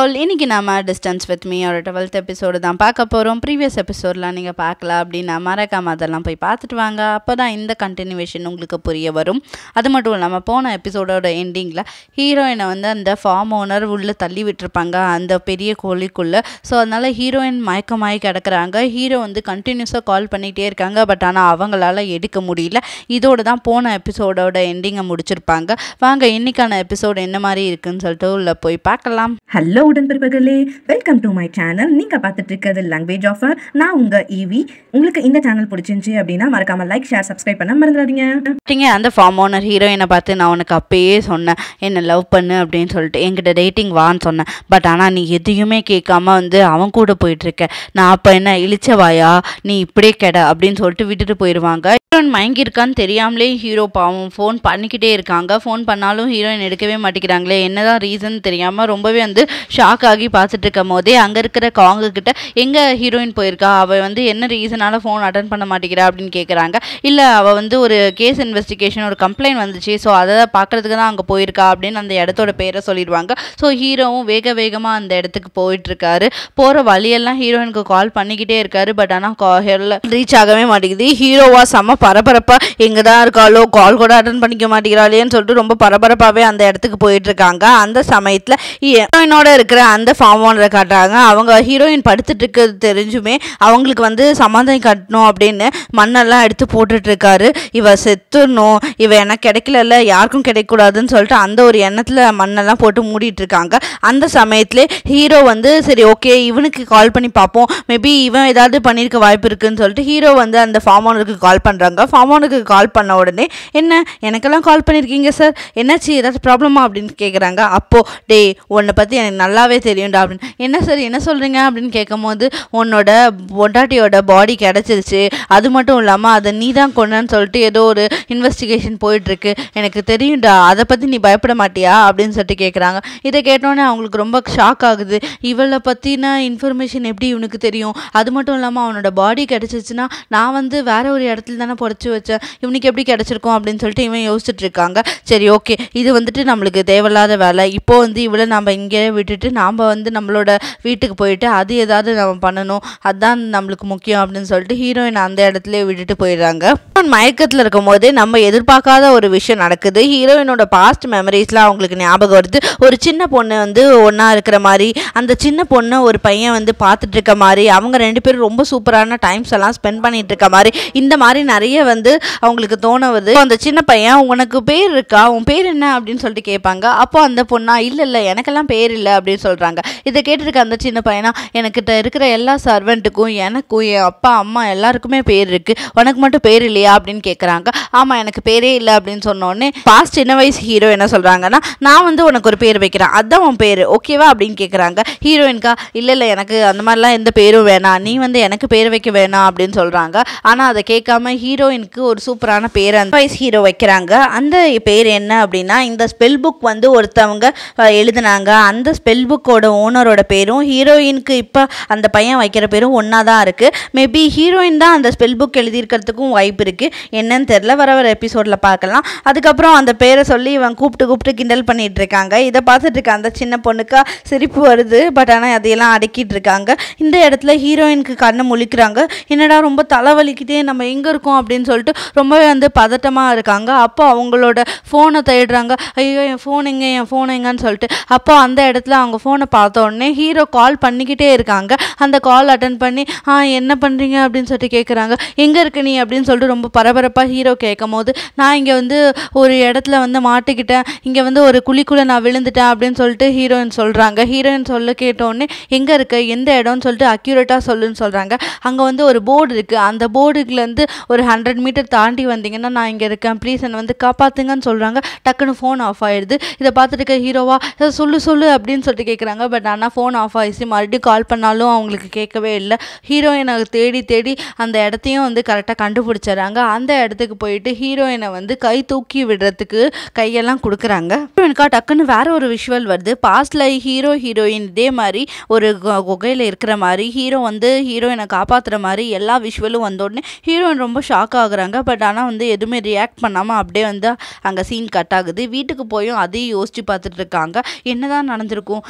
All இன்னைக்கு நாம distance with மீயோட டுவெல்த் எபிசோடு தான் பார்க்க போகிறோம் ப்ரீவியஸ் எபிசோட்லாம் நீங்கள் பார்க்கல அப்படின்னா மறக்காம அதெல்லாம் போய் பார்த்துட்டு வாங்க அப்போ தான் இந்த கண்டினியூவேஷன் உங்களுக்கு புரிய வரும் அது மட்டும் இல்லாமல் போன எபிசோடோட எண்டிங்கில் ஹீரோயினை வந்து அந்த ஃபார்ம் ஓனர் உள்ளே தள்ளி விட்டுருப்பாங்க அந்த பெரிய கோழிக்குள்ளே ஸோ அதனால் ஹீரோயின் மயக்கமாயி கிடக்குறாங்க ஹீரோ வந்து கண்டினியூஸாக கால் பண்ணிகிட்டே இருக்காங்க பட் ஆனால் அவங்களால எடுக்க முடியல இதோட தான் போன எபிசோடோட எண்டிங்கை முடிச்சிருப்பாங்க வாங்க இன்னைக்கான எபிசோடு என்ன மாதிரி இருக்குன்னு சொல்லிட்டு உள்ளே போய் பார்க்கலாம் ஹலோ உடன்பிறப்புகளே வெல்கம் டு மை சேனல் நீங்கள் பார்த்துட்டு இருக்கிறது லாங்குவேஜ் ஆஃபர் நான் உங்கள் ஈவி உங்களுக்கு இந்த சேனல் பிடிச்சிருந்துச்சி அப்படின்னா மறக்காம லைக் ஷேர் சப்ஸ்கிரைப் பண்ண மறந்துடாதீங்க பார்த்தீங்க அந்த ஃபார்ம் ஓனர் ஹீரோயினை பார்த்து நான் உனக்கு அப்பயே சொன்னேன் என்னை லவ் பண்ணு அப்படின்னு சொல்லிட்டு என்கிட்ட டேட்டிங் வான்னு சொன்னேன் பட் ஆனால் நீ எதையுமே கேட்காம வந்து அவன் கூட போயிட்டுருக்க நான் அப்போ என்ன இழிச்சவாயா நீ இப்படியே கெட அப்படின்னு சொல்லிட்டு விட்டுட்டு போயிடுவாங்க ஹீரோயின் மயங்கியிருக்கான்னு தெரியாமலே ஹீரோ பாவம் ஃபோன் பண்ணிக்கிட்டே இருக்காங்க ஃபோன் பண்ணாலும் ஹீரோயின் எடுக்கவே மாட்டேங்கிறாங்களே என்னதான் ரீசன் தெரியாமல் ரொம்பவே வந்து ஷாக் ஆகி பார்த்துட்டு இருக்கும் போதே அங்கே இருக்கிற காங்க கிட்ட எங்கே ஹீரோயின் போயிருக்கா அவள் வந்து என்ன ரீசனால ஃபோன் அட்டன் பண்ண மாட்டேங்கிறா அப்படின்னு கேட்குறாங்க இல்லை அவள் வந்து ஒரு கேஸ் இன்வெஸ்டிகேஷன் ஒரு கம்ப்ளைண்ட் வந்துச்சு ஸோ அதை பார்க்கறதுக்கு தான் அங்கே போயிருக்கா அப்படின்னு அந்த இடத்தோட பேரை சொல்லிடுவாங்க ஸோ ஹீரோவும் வேக வேகமாக அந்த இடத்துக்கு போயிட்டுருக்காரு போகிற வழியெல்லாம் ஹீரோயினுக்கு கால் பண்ணிக்கிட்டே இருக்காரு பட் ஆனால் கால் ரீச் ஆகவே மாட்டேங்குது ஹீரோவா செம்ம பரபரப்பாக எங்கே தான் இருக்காளோ கால் கூட அட்டன் பண்ணிக்க மாட்டேங்கிறாளேன்னு சொல்லிட்டு ரொம்ப பரபரப்பாகவே அந்த இடத்துக்கு போயிட்டு இருக்காங்க அந்த சமயத்தில் ஹீரோயினோட இருக்கிற அந்த ஃபார்ம் ஓனரை காட்டுறாங்க அவங்க ஹீரோயின் படுத்துட்டு இருக்கிறது தெரிஞ்சுமே அவங்களுக்கு வந்து சமாதானம் கட்டணும் அப்படின்னு மண்ணெல்லாம் எடுத்து போட்டுட்டு இருக்காரு இவ செத்துடணும் இவ எனக்கு கிடைக்கலல்ல யாருக்கும் கிடைக்கக்கூடாதுன்னு சொல்லிட்டு அந்த ஒரு எண்ணத்தில் மண்ணெல்லாம் போட்டு மூடிட்டு இருக்காங்க அந்த சமயத்திலே ஹீரோ வந்து சரி ஓகே இவனுக்கு கால் பண்ணி பார்ப்போம் மேபி இவன் ஏதாவது பண்ணியிருக்க வாய்ப்பு இருக்குன்னு சொல்லிட்டு ஹீரோ வந்து அந்த ஃபார்ம் ஓனருக்கு கால் பண்ணுறாங்க ஃபார்ம் ஓனருக்கு கால் பண்ண உடனே என்ன எனக்கெல்லாம் கால் பண்ணியிருக்கீங்க சார் என்னாச்சு ஏதாவது ப்ராப்ளமா அப்படின்னு கேட்குறாங்க அப்போது டேய் உன்னை பற்றி எனக்கு நல்லாவே தெரியும்டா அப்படின்னு என்ன சார் என்ன சொல்கிறீங்க அப்படின்னு கேட்கும்போது உன்னோட பொண்டாட்டியோட பாடி கிடச்சிருச்சு அது மட்டும் இல்லாமல் அதை நீ தான் கொண்டன்னு சொல்லிட்டு ஏதோ ஒரு இன்வெஸ்டிகேஷன் போயிட்டுருக்கு எனக்கு தெரியும்டா அதை பற்றி நீ பயப்பட மாட்டியா அப்படின்னு சொல்லிட்டு கேட்குறாங்க இதை கேட்டோன்னே அவங்களுக்கு ரொம்ப ஷாக் ஆகுது இவளை பற்றின இன்ஃபர்மேஷன் எப்படி இவனுக்கு தெரியும் அது மட்டும் இல்லாமல் அவனோட பாடி கிடச்சிச்சுன்னா நான் வந்து வேற ஒரு இடத்துல தானே புடச்சி வச்சேன் இவனுக்கு எப்படி கிடச்சிருக்கும் அப்படின்னு சொல்லிட்டு இவன் யோசிச்சுட்டு இருக்காங்க சரி ஓகே இது வந்துட்டு நம்மளுக்கு தேவையில்லாத வேலை இப்போ வந்து இவளை நம்ம இங்கே விட்டுட்டு நாம் வந்து நம்மளோட வீட்டுக்கு போயிட்டு அது ஏதாவது நம்ம பண்ணணும் அதுதான் நம்மளுக்கு முக்கியம் அப்படின்னு சொல்லிட்டு ஹீரோயின் அந்த இடத்துல விட்டுட்டு போயிடுறாங்க மயக்கத்தில் இருக்கும் போதே நம்ம எதிர்பார்க்காத ஒரு விஷயம் நடக்குது ஹீரோயினோட பாஸ்ட் மெமரிஸ்லாம் அவங்களுக்கு ஞாபகம் வருது ஒரு சின்ன பொண்ணு வந்து ஒன்றா இருக்கிற மாதிரி அந்த சின்ன பொண்ணு ஒரு பையன் வந்து பார்த்துட்டு இருக்க மாதிரி அவங்க ரெண்டு பேரும் ரொம்ப சூப்பரான டைம்ஸ் எல்லாம் ஸ்பெண்ட் பண்ணிட்டு இருக்க மாதிரி இந்த மாதிரி நிறைய வந்து அவங்களுக்கு தோணுவது அந்த சின்ன பையன் உனக்கு பேர் இருக்கா உன் பேர் என்ன அப்படின்னு சொல்லிட்டு கேட்பாங்க அப்போ அந்த பொண்ணா இல்லை இல்லை எனக்கெல்லாம் பேர் இல்லை அப்படின்னு சொல்கிறாங்க இதை கேட்டிருக்க அந்த சின்ன பையனா எனக்கிட்ட இருக்கிற எல்லா சர்வெண்ட்டுக்கும் எனக்கும் என் அப்பா அம்மா எல்லாருக்குமே பேர் இருக்குது உனக்கு மட்டும் பேர் இல்லையா அப்படின்னு கேட்குறாங்க ஆமாம் எனக்கு பேரே இல்லை அப்படின்னு சொன்னோடனே பாஸ்ட் சின்ன வயசு ஹீரோ என்ன சொல்கிறாங்கன்னா நான் வந்து உனக்கு ஒரு பேர் வைக்கிறேன் அதுதான் உன் பேர் ஓகேவா அப்படின்னு கேட்குறாங்க ஹீரோயின்கா இல்லை இல்லை எனக்கு அந்த மாதிரிலாம் எந்த பேரும் வேணாம் நீ வந்து எனக்கு பேர் வைக்க வேணாம் அப்படின்னு சொல்கிறாங்க ஆனால் அதை கேட்காம ஹீரோயினுக்கு ஒரு சூப்பரான பேர் அந்த வயசு ஹீரோ வைக்கிறாங்க அந்த பேர் என்ன அப்படின்னா இந்த ஸ்பெல் புக் வந்து ஒருத்தவங்க அஹ், எழுதுனாங்க அந்த ஸ்பெல் புக்கோட ஓனரோட பேரும் ஹீரோயினுக்கு இப்போ அந்த பையன் வைக்கிற பேரும் ஒன்றா தான் இருக்குது மேபி ஹீரோயின் தான் அந்த ஸ்பெல் புக் எழுதியிருக்கிறதுக்கும் வாய்ப்பு இருக்குது என்னன்னு தெரில வர வர எபிசோடில் பார்க்கலாம் அதுக்கப்புறம் அந்த பேரை சொல்லி இவன் கூப்பிட்டு கூப்பிட்டு கிண்டல் பண்ணிட்டு இருக்காங்க இதை பார்த்துட்டு இருக்க அந்த சின்ன பொண்ணுக்கா சிரிப்பு வருது பட் ஆனால் அதையெல்லாம் அடக்கிட்டு இருக்காங்க இந்த இடத்துல ஹீரோயினுக்கு கண்ணை முழிக்கிறாங்க என்னடா ரொம்ப தலைவலிக்குதே நம்ம எங்கே இருக்கோம் அப்படின்னு சொல்லிட்டு ரொம்பவே வந்து பதட்டமாக இருக்காங்க அப்போ அவங்களோட ஃபோனை தேடுறாங்க ஐயோ என் ஃபோன் எங்கே என் ஃபோன் எங்கன்னு சொல்லிட்டு அப்போ அந்த இடத்துல அவங்க ஃபோனை பார்த்த உடனே ஹீரோ கால் பண்ணிக்கிட்டே இருக்காங்க அந்த கால் அட்டன் பண்ணி ஆ என்ன பண்ணுறீங்க அப்படின்னு சொல்லிட்டு கேட்குறாங்க எங்கே இருக்க நீ அப்படின்னு சொல்லிட்டு ரொம்ப பரபரப்பாக ஹீரோ கேட்கும் போது நான் இங்கே வந்து ஒரு இடத்துல வந்து மாட்டிக்கிட்டேன் இங்கே வந்து ஒரு குழிக்குள்ளே நான் விழுந்துட்டேன் அப்படின்னு சொல்லிட்டு ஹீரோயின் சொல்கிறாங்க ஹீரோயின் சொல்ல கேட்டோடனே எங்கே இருக்க எந்த இடம்னு சொல்லிட்டு அக்யூரேட்டாக சொல்லுன்னு சொல்கிறாங்க அங்கே வந்து ஒரு போர்டு இருக்குது அந்த போர்டுலேருந்து ஒரு ஹண்ட்ரட் மீட்டர் தாண்டி வந்தீங்கன்னா நான் இங்கே இருக்கேன் ப்ளீஸ் என்னை வந்து காப்பாற்றுங்கன்னு சொல்கிறாங்க டக்குன்னு ஃபோன் ஆஃப் ஆயிடுது இதை பார்த்துட்டு இருக்க ஹீரோவா "ஏ, சொல்லு சொல்லு அப்படின்னு சொல்லிட்டு கேட்குறாங்க பட் ஆனால் ஃபோன் ஆஃப் ஆயிடுச்சு மறுபடியும் கால் பண்ணாலும் அவங்களுக்கு கேட்கவே இல்லை ஹீரோயினை தேடி தேடி அந்த இடத்தையும் வந்து கரெக்டாக கண்டுபிடிச்சிடுறாங்க அந்த இடத்துக்கு போயிட்டு ஹீரோயினை வந்து கை தூக்கி விடுறதுக்கு கையெல்லாம் கொடுக்குறாங்க ஹீரோயினுக்கா டக்குன்னு வேற ஒரு விஷுவல் வருது பாஸ்ட்ல ஹீரோ ஹீரோயின் இதே மாதிரி ஒரு கு- குகையில இருக்கிற மாதிரி ஹீரோ வந்து ஹீரோயினை காப்பாத்துற மாதிரி எல்லா விஷுவலும் வந்த உடனே ஹீரோயின் ரொம்ப ஷாக் ஆகுறாங்க பட் ஆனால் வந்து எதுவுமே ரியாக்ட் பண்ணாமல் அப்படியே வந்து அங்கே சீன் கட் ஆகுது வீட்டுக்கு போயும் அதையும் யோசிச்சு பார்த்துட்டு இருக்காங்க என்னதான் நடந்திருக்கும்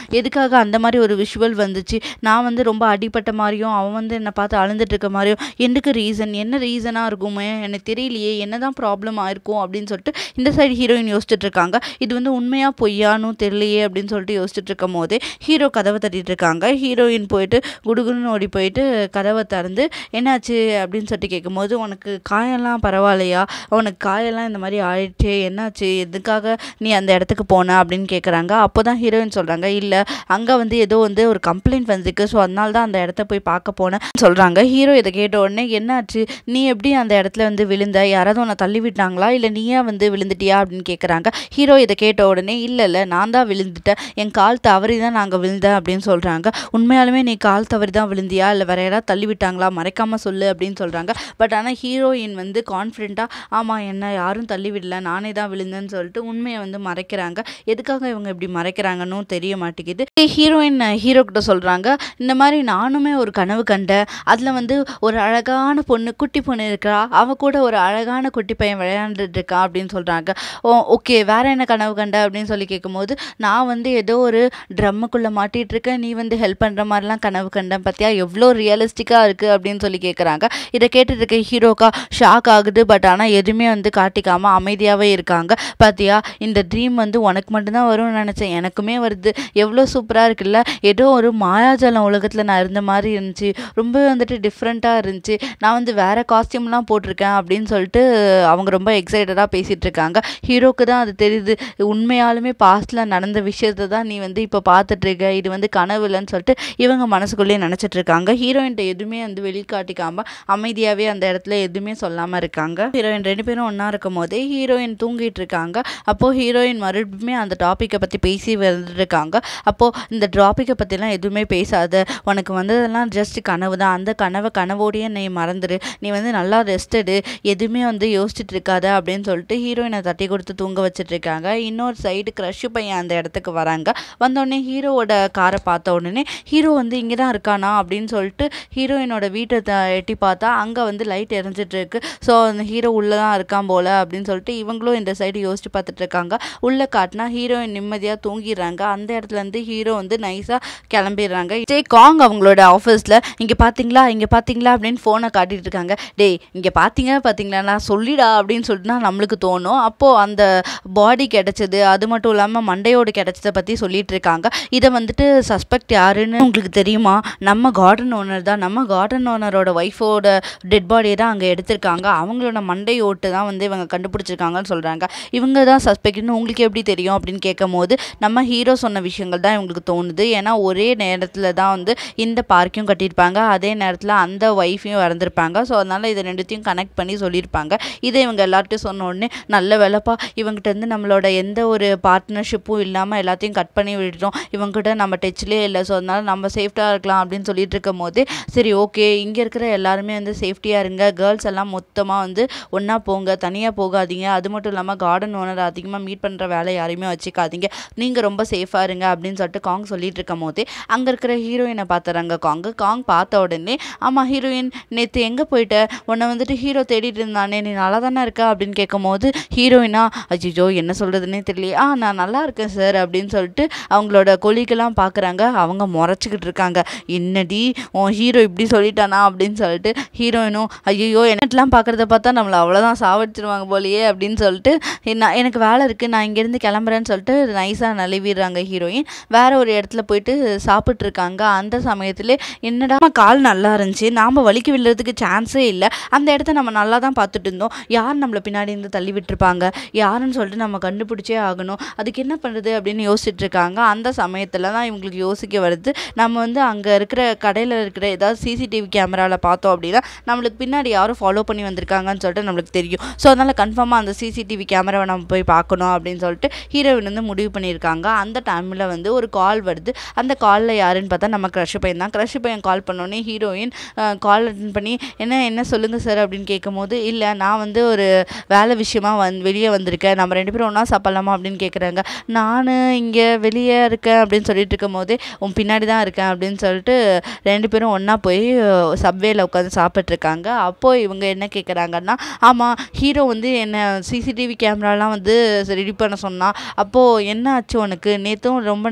எதுக்காக அந்த மாதிரி ஒரு விஷுவல் வந்துச்சு நான் வந்து ரொம்ப அடிபட்ட மாதிரியும் அவன் வந்து என்னை பார்த்து அழுந்துட்டு இருக்க மாதிரியும் எதுக்கு ரீசன் என்ன ரீசனாக இருக்குமே எனக்கு தெரியலையே என்னதான் ப்ராப்ளம் ஆயிருக்கும் அப்படின்னு சொல்லிட்டு இந்த சைடு ஹீரோயின் யோசிச்சுட்டு இருக்காங்க இது வந்து உண்மையா பொய்யானும் தெரியலையே அப்படின்னு சொல்லிட்டு யோசிச்சுட்டு இருக்கும் போதே ஹீரோ கதவை தட்டிட்டு இருக்காங்க ஹீரோயின் போயிட்டு குடுகுடுன்னு ஓடி போயிட்டு கதவை திறந்து என்னாச்சு அப்படின்னு சொல்லிட்டு கேட்கும்போது உனக்கு காயெல்லாம் பரவாயில்லையா உனக்கு காயெல்லாம் இந்த மாதிரி ஆயிடுச்சு என்னாச்சு எதுக்காக நீ அந்த இடத்துக்கு போன அப்படின்னு கேட்குறாங்க அப்போ தான் ஹீரோயின் சொல்கிறாங்க இல்லை அங்கே வந்து ஏதோ வந்து ஒரு கம்ப்ளைண்ட் வந்திருக்கு ஸோ அதனால தான் அந்த இடத்த போய் பார்க்க போனேன் சொல்கிறாங்க ஹீரோ இதை கேட்ட உடனே என்னாச்சு நீ எப்படி அந்த இடத்துல வந்து விழுந்த யாராவது உன்னை தள்ளி விட்டாங்களா இல்லை நீயா வந்து விழுந்துட்டியா அப்படின்னு கேட்குறாங்க ஹீரோ இதை கேட்ட உடனே இல்லை இல்லை நான் தான் விழுந்துட்டேன் என் கால் தவறி தான் நாங்கள் விழுந்தேன் அப்படின்னு சொல்கிறாங்க உண்மையாலுமே நீ கால் தவறி தான் விழுந்தியா இல்லை வேற யாராவது தள்ளி விட்டாங்களா மறைக்காம சொல்லு அப்படின்னு சொல்கிறாங்க பட் ஆனால் ஹீரோயின் வந்து கான்ஃபிடென்ட்டாக ஆமாம் என்ன யாரும் தள்ளி விடல நானே தான் விழுந்தேன்னு சொல்லிட்டு உண்மையை வந்து மறைக்கிறாங்க எதுக்காக இவங்க இப்படி மறைக்கிறாங்கன்னு தெரிய மாட்டேங்குது ஹீரோயின் ஹீரோ கிட்ட சொல்கிறாங்க இந்த மாதிரி நானுமே ஒரு கனவு கண்டேன் அதில் வந்து ஒரு அழகான பொண்ணு குட்டி பொண்ணு இருக்கிறா அவ கூட ஒரு அழகான குட்டி பையன் விளையாண்டுட்டு இருக்கான் அப்படின்னு சொல்கிறாங்க ஓ ஓகே வேற என்ன கனவு கண்ட அப்படின்னு சொல்லி கேட்கும்போது நான் வந்து ஏதோ ஒரு ட்ரம்முக்குள்ளே மாட்டிட்டு இருக்கேன் நீ வந்து ஹெல்ப் பண்ணுற மாதிரிலாம் கனவு கண்டேன் பார்த்தியா எவ்வளோ ரியலிஸ்டிக்காக இருக்குது அப்படின்னு சொல்லி கேட்குறாங்க இதை கேட்டுட்டு இருக்க ஹீரோக்கா ஷாக் ஆகுது பட் ஆனால் எதுவுமே வந்து காட்டிக்காமல் அமைதியாகவே இருக்காங்க பார்த்தியா இந்த ட்ரீம் வந்து உனக்கு மட்டும்தான் வரும்னு நினச்சேன் எனக்குமே வருது எவ்வளோ சூப்பராக இருக்குல்ல ஏதோ ஒரு மாயாஜாலம் உலகத்தில் நான் இருந்த மாதிரி இருந்துச்சு ரொம்ப வந்துட்டு டிஃப்ரெண்ட்டாக இருந்துச்சு நான் வந்து வேறு காஸ்டியூம்லாம் போட்டிருக்கேன் அப்படின்னு சொல்லிட்டு அவங்க ரொம்ப எக்ஸைட்டடாக பேசிகிட்டு இருக்காங்க ஹீரோக்கு தான் அது தெரியுது உண்மையாலுமே பாஸ்டில் நடந்த விஷயத்தை தான் நீ வந்து இப்போ பார்த்துட்டு இருக்க இது வந்து கனவு இல்லைன்னு சொல்லிட்டு இவங்க மனசுக்குள்ளேயே நினச்சிட்டு இருக்காங்க ஹீரோயின்ட்ட எதுவுமே வந்து வெளிக்காட்டிக்காம அமைதியாகவே அந்த இடத்துல எதுவுமே சொல்லாமல் இருக்காங்க ஹீரோயின் ரெண்டு பேரும் ஒன்றா இருக்கும் போதே ஹீரோயின் தூங்கிட்டு இருக்காங்க அப்போது ஹீரோயின் மறுபடியுமே அந்த டாப்பிக்கை பற்றி பேசி வந்துருக்காங்க அப்போது இந்த டாப்பிக்கை பற்றிலாம் எதுவுமே பேசாத உனக்கு வந்ததெல்லாம் ஜஸ்ட் கனவு தான் அந்த கனவை கனவோடையே நீ மறந்துடு நீ வந்து நல்லா ரெஸ்ட் எடு எதுவுமே வந்து யோசிச்சுட்டு இருக்காத அப்படின்னு சொல்லிட்டு ஹீரோயினை தட்டி கொடுத்து தூங்க வச்சுட்டு இருக்காங்க இன்னொரு சைடு க்ரஷ் பையன் அந்த இடத்துக்கு வராங்க வந்தோடனே ஹீரோவோட காரை பார்த்த உடனே ஹீரோ வந்து இங்கே தான் இருக்கானா அப்படின்னு சொல்லிட்டு ஹீரோயினோட வீட்டை த எட்டி பார்த்தா அங்கே வந்து லைட் எரிஞ்சிட்டு இருக்கு ஸோ அந்த ஹீரோ உள்ளே தான் இருக்கான் போல அப்படின்னு சொல்லிட்டு இவங்களும் இந்த சைடு யோசிச்சு பார்த்துட்டு இருக்காங்க உள்ளே காட்டினா ஹீரோயின் நிம்மதியாக தூங்கிடுறாங்க அந்த இடத்துல இருந்து ஹீரோ வந்து நைஸாக கிளம்பிடுறாங்க ஜே காங் அவங்களோட ஆஃபீஸில் இங்கே பார்த்தீங்களா இங்கே பார்த்தீங்களா அப்படின்னு ஃபோனை காட்டிட்டு இருக்காங்க டேய் இங்கே பார்த்தீங்க பார்த்தீங்களா நான் சொல்லிடா அப்படின்னு சொல்லிட்டுனா நம்மளுக்கு தோணும் அப்போது அந்த பாடி கிடைச்சது அது மட்டும் இல்லாமல் மண்டையோடு கிடைச்சதை பற்றி சொல்லிட்டு இருக்காங்க இதை வந்துட்டு சஸ்பெக்ட் யாருன்னு உங்களுக்கு தெரியுமா நம்ம கார்டன் ஓனர் தான் நம்ம கார்டன் ஓனரோட ஒய்ஃபோட டெட் பாடியை தான் அங்கே எடுத்திருக்காங்க அவங்களோட மண்டை ஓட்டு தான் வந்து இவங்க கண்டுபிடிச்சிருக்காங்கன்னு சொல்கிறாங்க இவங்க தான் சஸ்பெக்ட்னு உங்களுக்கு எப்படி தெரியும் அப்படின்னு கேட்கும் போது நம்ம ஹீரோ சொன்ன விஷயங்கள் தான் இவங்களுக்கு தோணுது ஏன்னா ஒரே நேரத்தில் தான் வந்து இந்த பார்க்கையும் கட்டியிருப்பாங்க அதே நேரத்தில் அந்த ஒய்ஃபையும் இறந்துருப்பாங்க ஸோ அதனால் இதை ரெண்டுத்தையும் கனெக்ட் பண்ணி சொல்லியிருப்பாங்க இதை இவங்க எல்லார்ட்டையும் சொன்ன உடனே நல்ல வேலைப்பா இவங்ககிட்ட இருந்து நம்மளோட எந்த ஒரு பார்ட்னர்ஷிப்பும் இல்லாமல் எல்லாத்தையும் கட் பண்ணி விட்டுட்டோம் இவங்ககிட்ட நம்ம டச்லேயே இல்லை ஸோ அதனால் நம்ம சேஃப்டாக இருக்கலாம் அப்படின்னு சொல்லிட்டு இருக்கும் போது சரி ஓகே இங்கே இருக்கிற எல்லாருமே வந்து சேஃப்டியாக இருங்க கேர்ள்ஸ் எல்லாம் மொத்தமாக வந்து ஒன்றா போங்க தனியாக போகாதீங்க அது மட்டும் இல்லாமல் கார்டன் ஓனர் அதிகமாக மீட் பண்ணுற வேலை யாரையுமே வச்சுக்காதீங்க நீங்கள் ரொம்ப சேஃபாக இருங்க அப்படின்னு சொல்லிட்டு காங் சொல்லிட்டு இருக்கும் போதே அங்கே இருக்கிற ஹீரோயினை பார்த்துறாங்க காங்கு காங் பார்த்த உடனே ஆமாம் ஹீரோயின் நேற்று எங்கே போயிட்ட உன்னை வந்துட்டு ஹீரோ தேடிட்டு இருந்தானே நீ நல்லா தானே இருக்க அப்படின்னு கேட்கும்போது ஹீரோயினா அஜிஜோ என்ன சொல்கிறதுனே தெரியலையே ஆ நான் நல்லா இருக்கேன் சார் அப்படின்னு சொல்லிட்டு அவங்களோட கொலிக்கெல்லாம் பார்க்குறாங்க அவங்க முறைச்சிக்கிட்டு இருக்காங்க என்னடி உன் ஹீரோ இப்படி சொல்லிட்டானா அப்படின்னு சொல்லிட்டு ஹீரோயினும் ஐயோ என்னட்டெலாம் பார்க்குறத பார்த்தா நம்மளை அவ்வளோதான் சாவடிச்சிருவாங்க போலயே அப்படின்னு சொல்லிட்டு நான் எனக்கு வேலை இருக்குது நான் இங்கேருந்து கிளம்புறேன்னு சொல்லிட்டு நைஸாக நழுவிடுறாங்க ஹீரோயின் வேற ஒரு இடத்துல போயிட்டு சாப்பிட்டு இருக்காங்க அந்த சமயத்தில் என்னடா நம்ம கால் நல்லா இருந்துச்சு நாம் வலிக்கு விழுறதுக்கு சான்ஸே இல்லை அந்த இடத்த நம்ம நல்லா தான் பார்த்துட்டு இருந்தோம் யார் நம்மளை பின்னாடி இருந்து தள்ளி விட்டுருப்பாங்க யாருன்னு சொல்லிட்டு நம்ம கண்டுபிடிச்சே ஆகணும் அதுக்கு என்ன பண்ணுறது அப்படின்னு யோசிச்சுட்டு இருக்காங்க அந்த சமயத்தில் தான் இவங்களுக்கு யோசிக்க வருது நம்ம வந்து அங்கே இருக்கிற கடையில் இருக்கிற ஏதாவது சிசிடிவி கேமராவில் பார்த்தோம் அப்படின்னா நம்மளுக்கு பின்னாடி யாரும் ஃபாலோ பண்ணி வந்திருக்காங்கன்னு சொல்லிட்டு நம்மளுக்கு தெரியும் ஸோ அதனால் கன்ஃபார்மாக அந்த சிசிடிவி கேமராவை நம்ம போய் பார்க்கணும் அப்படின்னு சொல்லிட்டு ஹீரோயின் வந்து முடிவு பண்ணியிருக்காங்க அந்த டைமில் வந்து ஒரு கால் வருது அந்த காலில் யாருன்னு பார்த்தா நம்ம க்ரஷ் பையன் தான் க்ரஷ் பையன் கால் பண்ணோன்னே ஹீரோயின் கால் அட்டன் பண்ணி என்ன என்ன சொல்லுங்கள் சார் அப்படின்னு கேட்கும்போது இல்லை நான் வந்து ஒரு வேலை விஷயமா வந் வெளியே வந்திருக்கேன் நம்ம ரெண்டு பேரும் ஒன்றா சாப்பிட்லாமா அப்படின்னு கேட்குறாங்க நான் இங்கே வெளியே இருக்கேன் அப்படின்னு சொல்லிட்டு இருக்கும் போதே உன் பின்னாடி தான் இருக்கேன் அப்படின்னு சொல்லிட்டு ரெண்டு பேரும் ஒன்றா போய் சப்வேல உட்காந்து சாப்பிட்ருக்காங்க அப்போது இவங்க என்ன கேட்குறாங்கன்னா ஆமாம் ஹீரோ வந்து என்ன சிசிடிவி கேமராலாம் வந்து ரெடி பண்ண சொன்னான் அப்போது என்ன ஆச்சு உனக்கு நேற்றும் ரொம்ப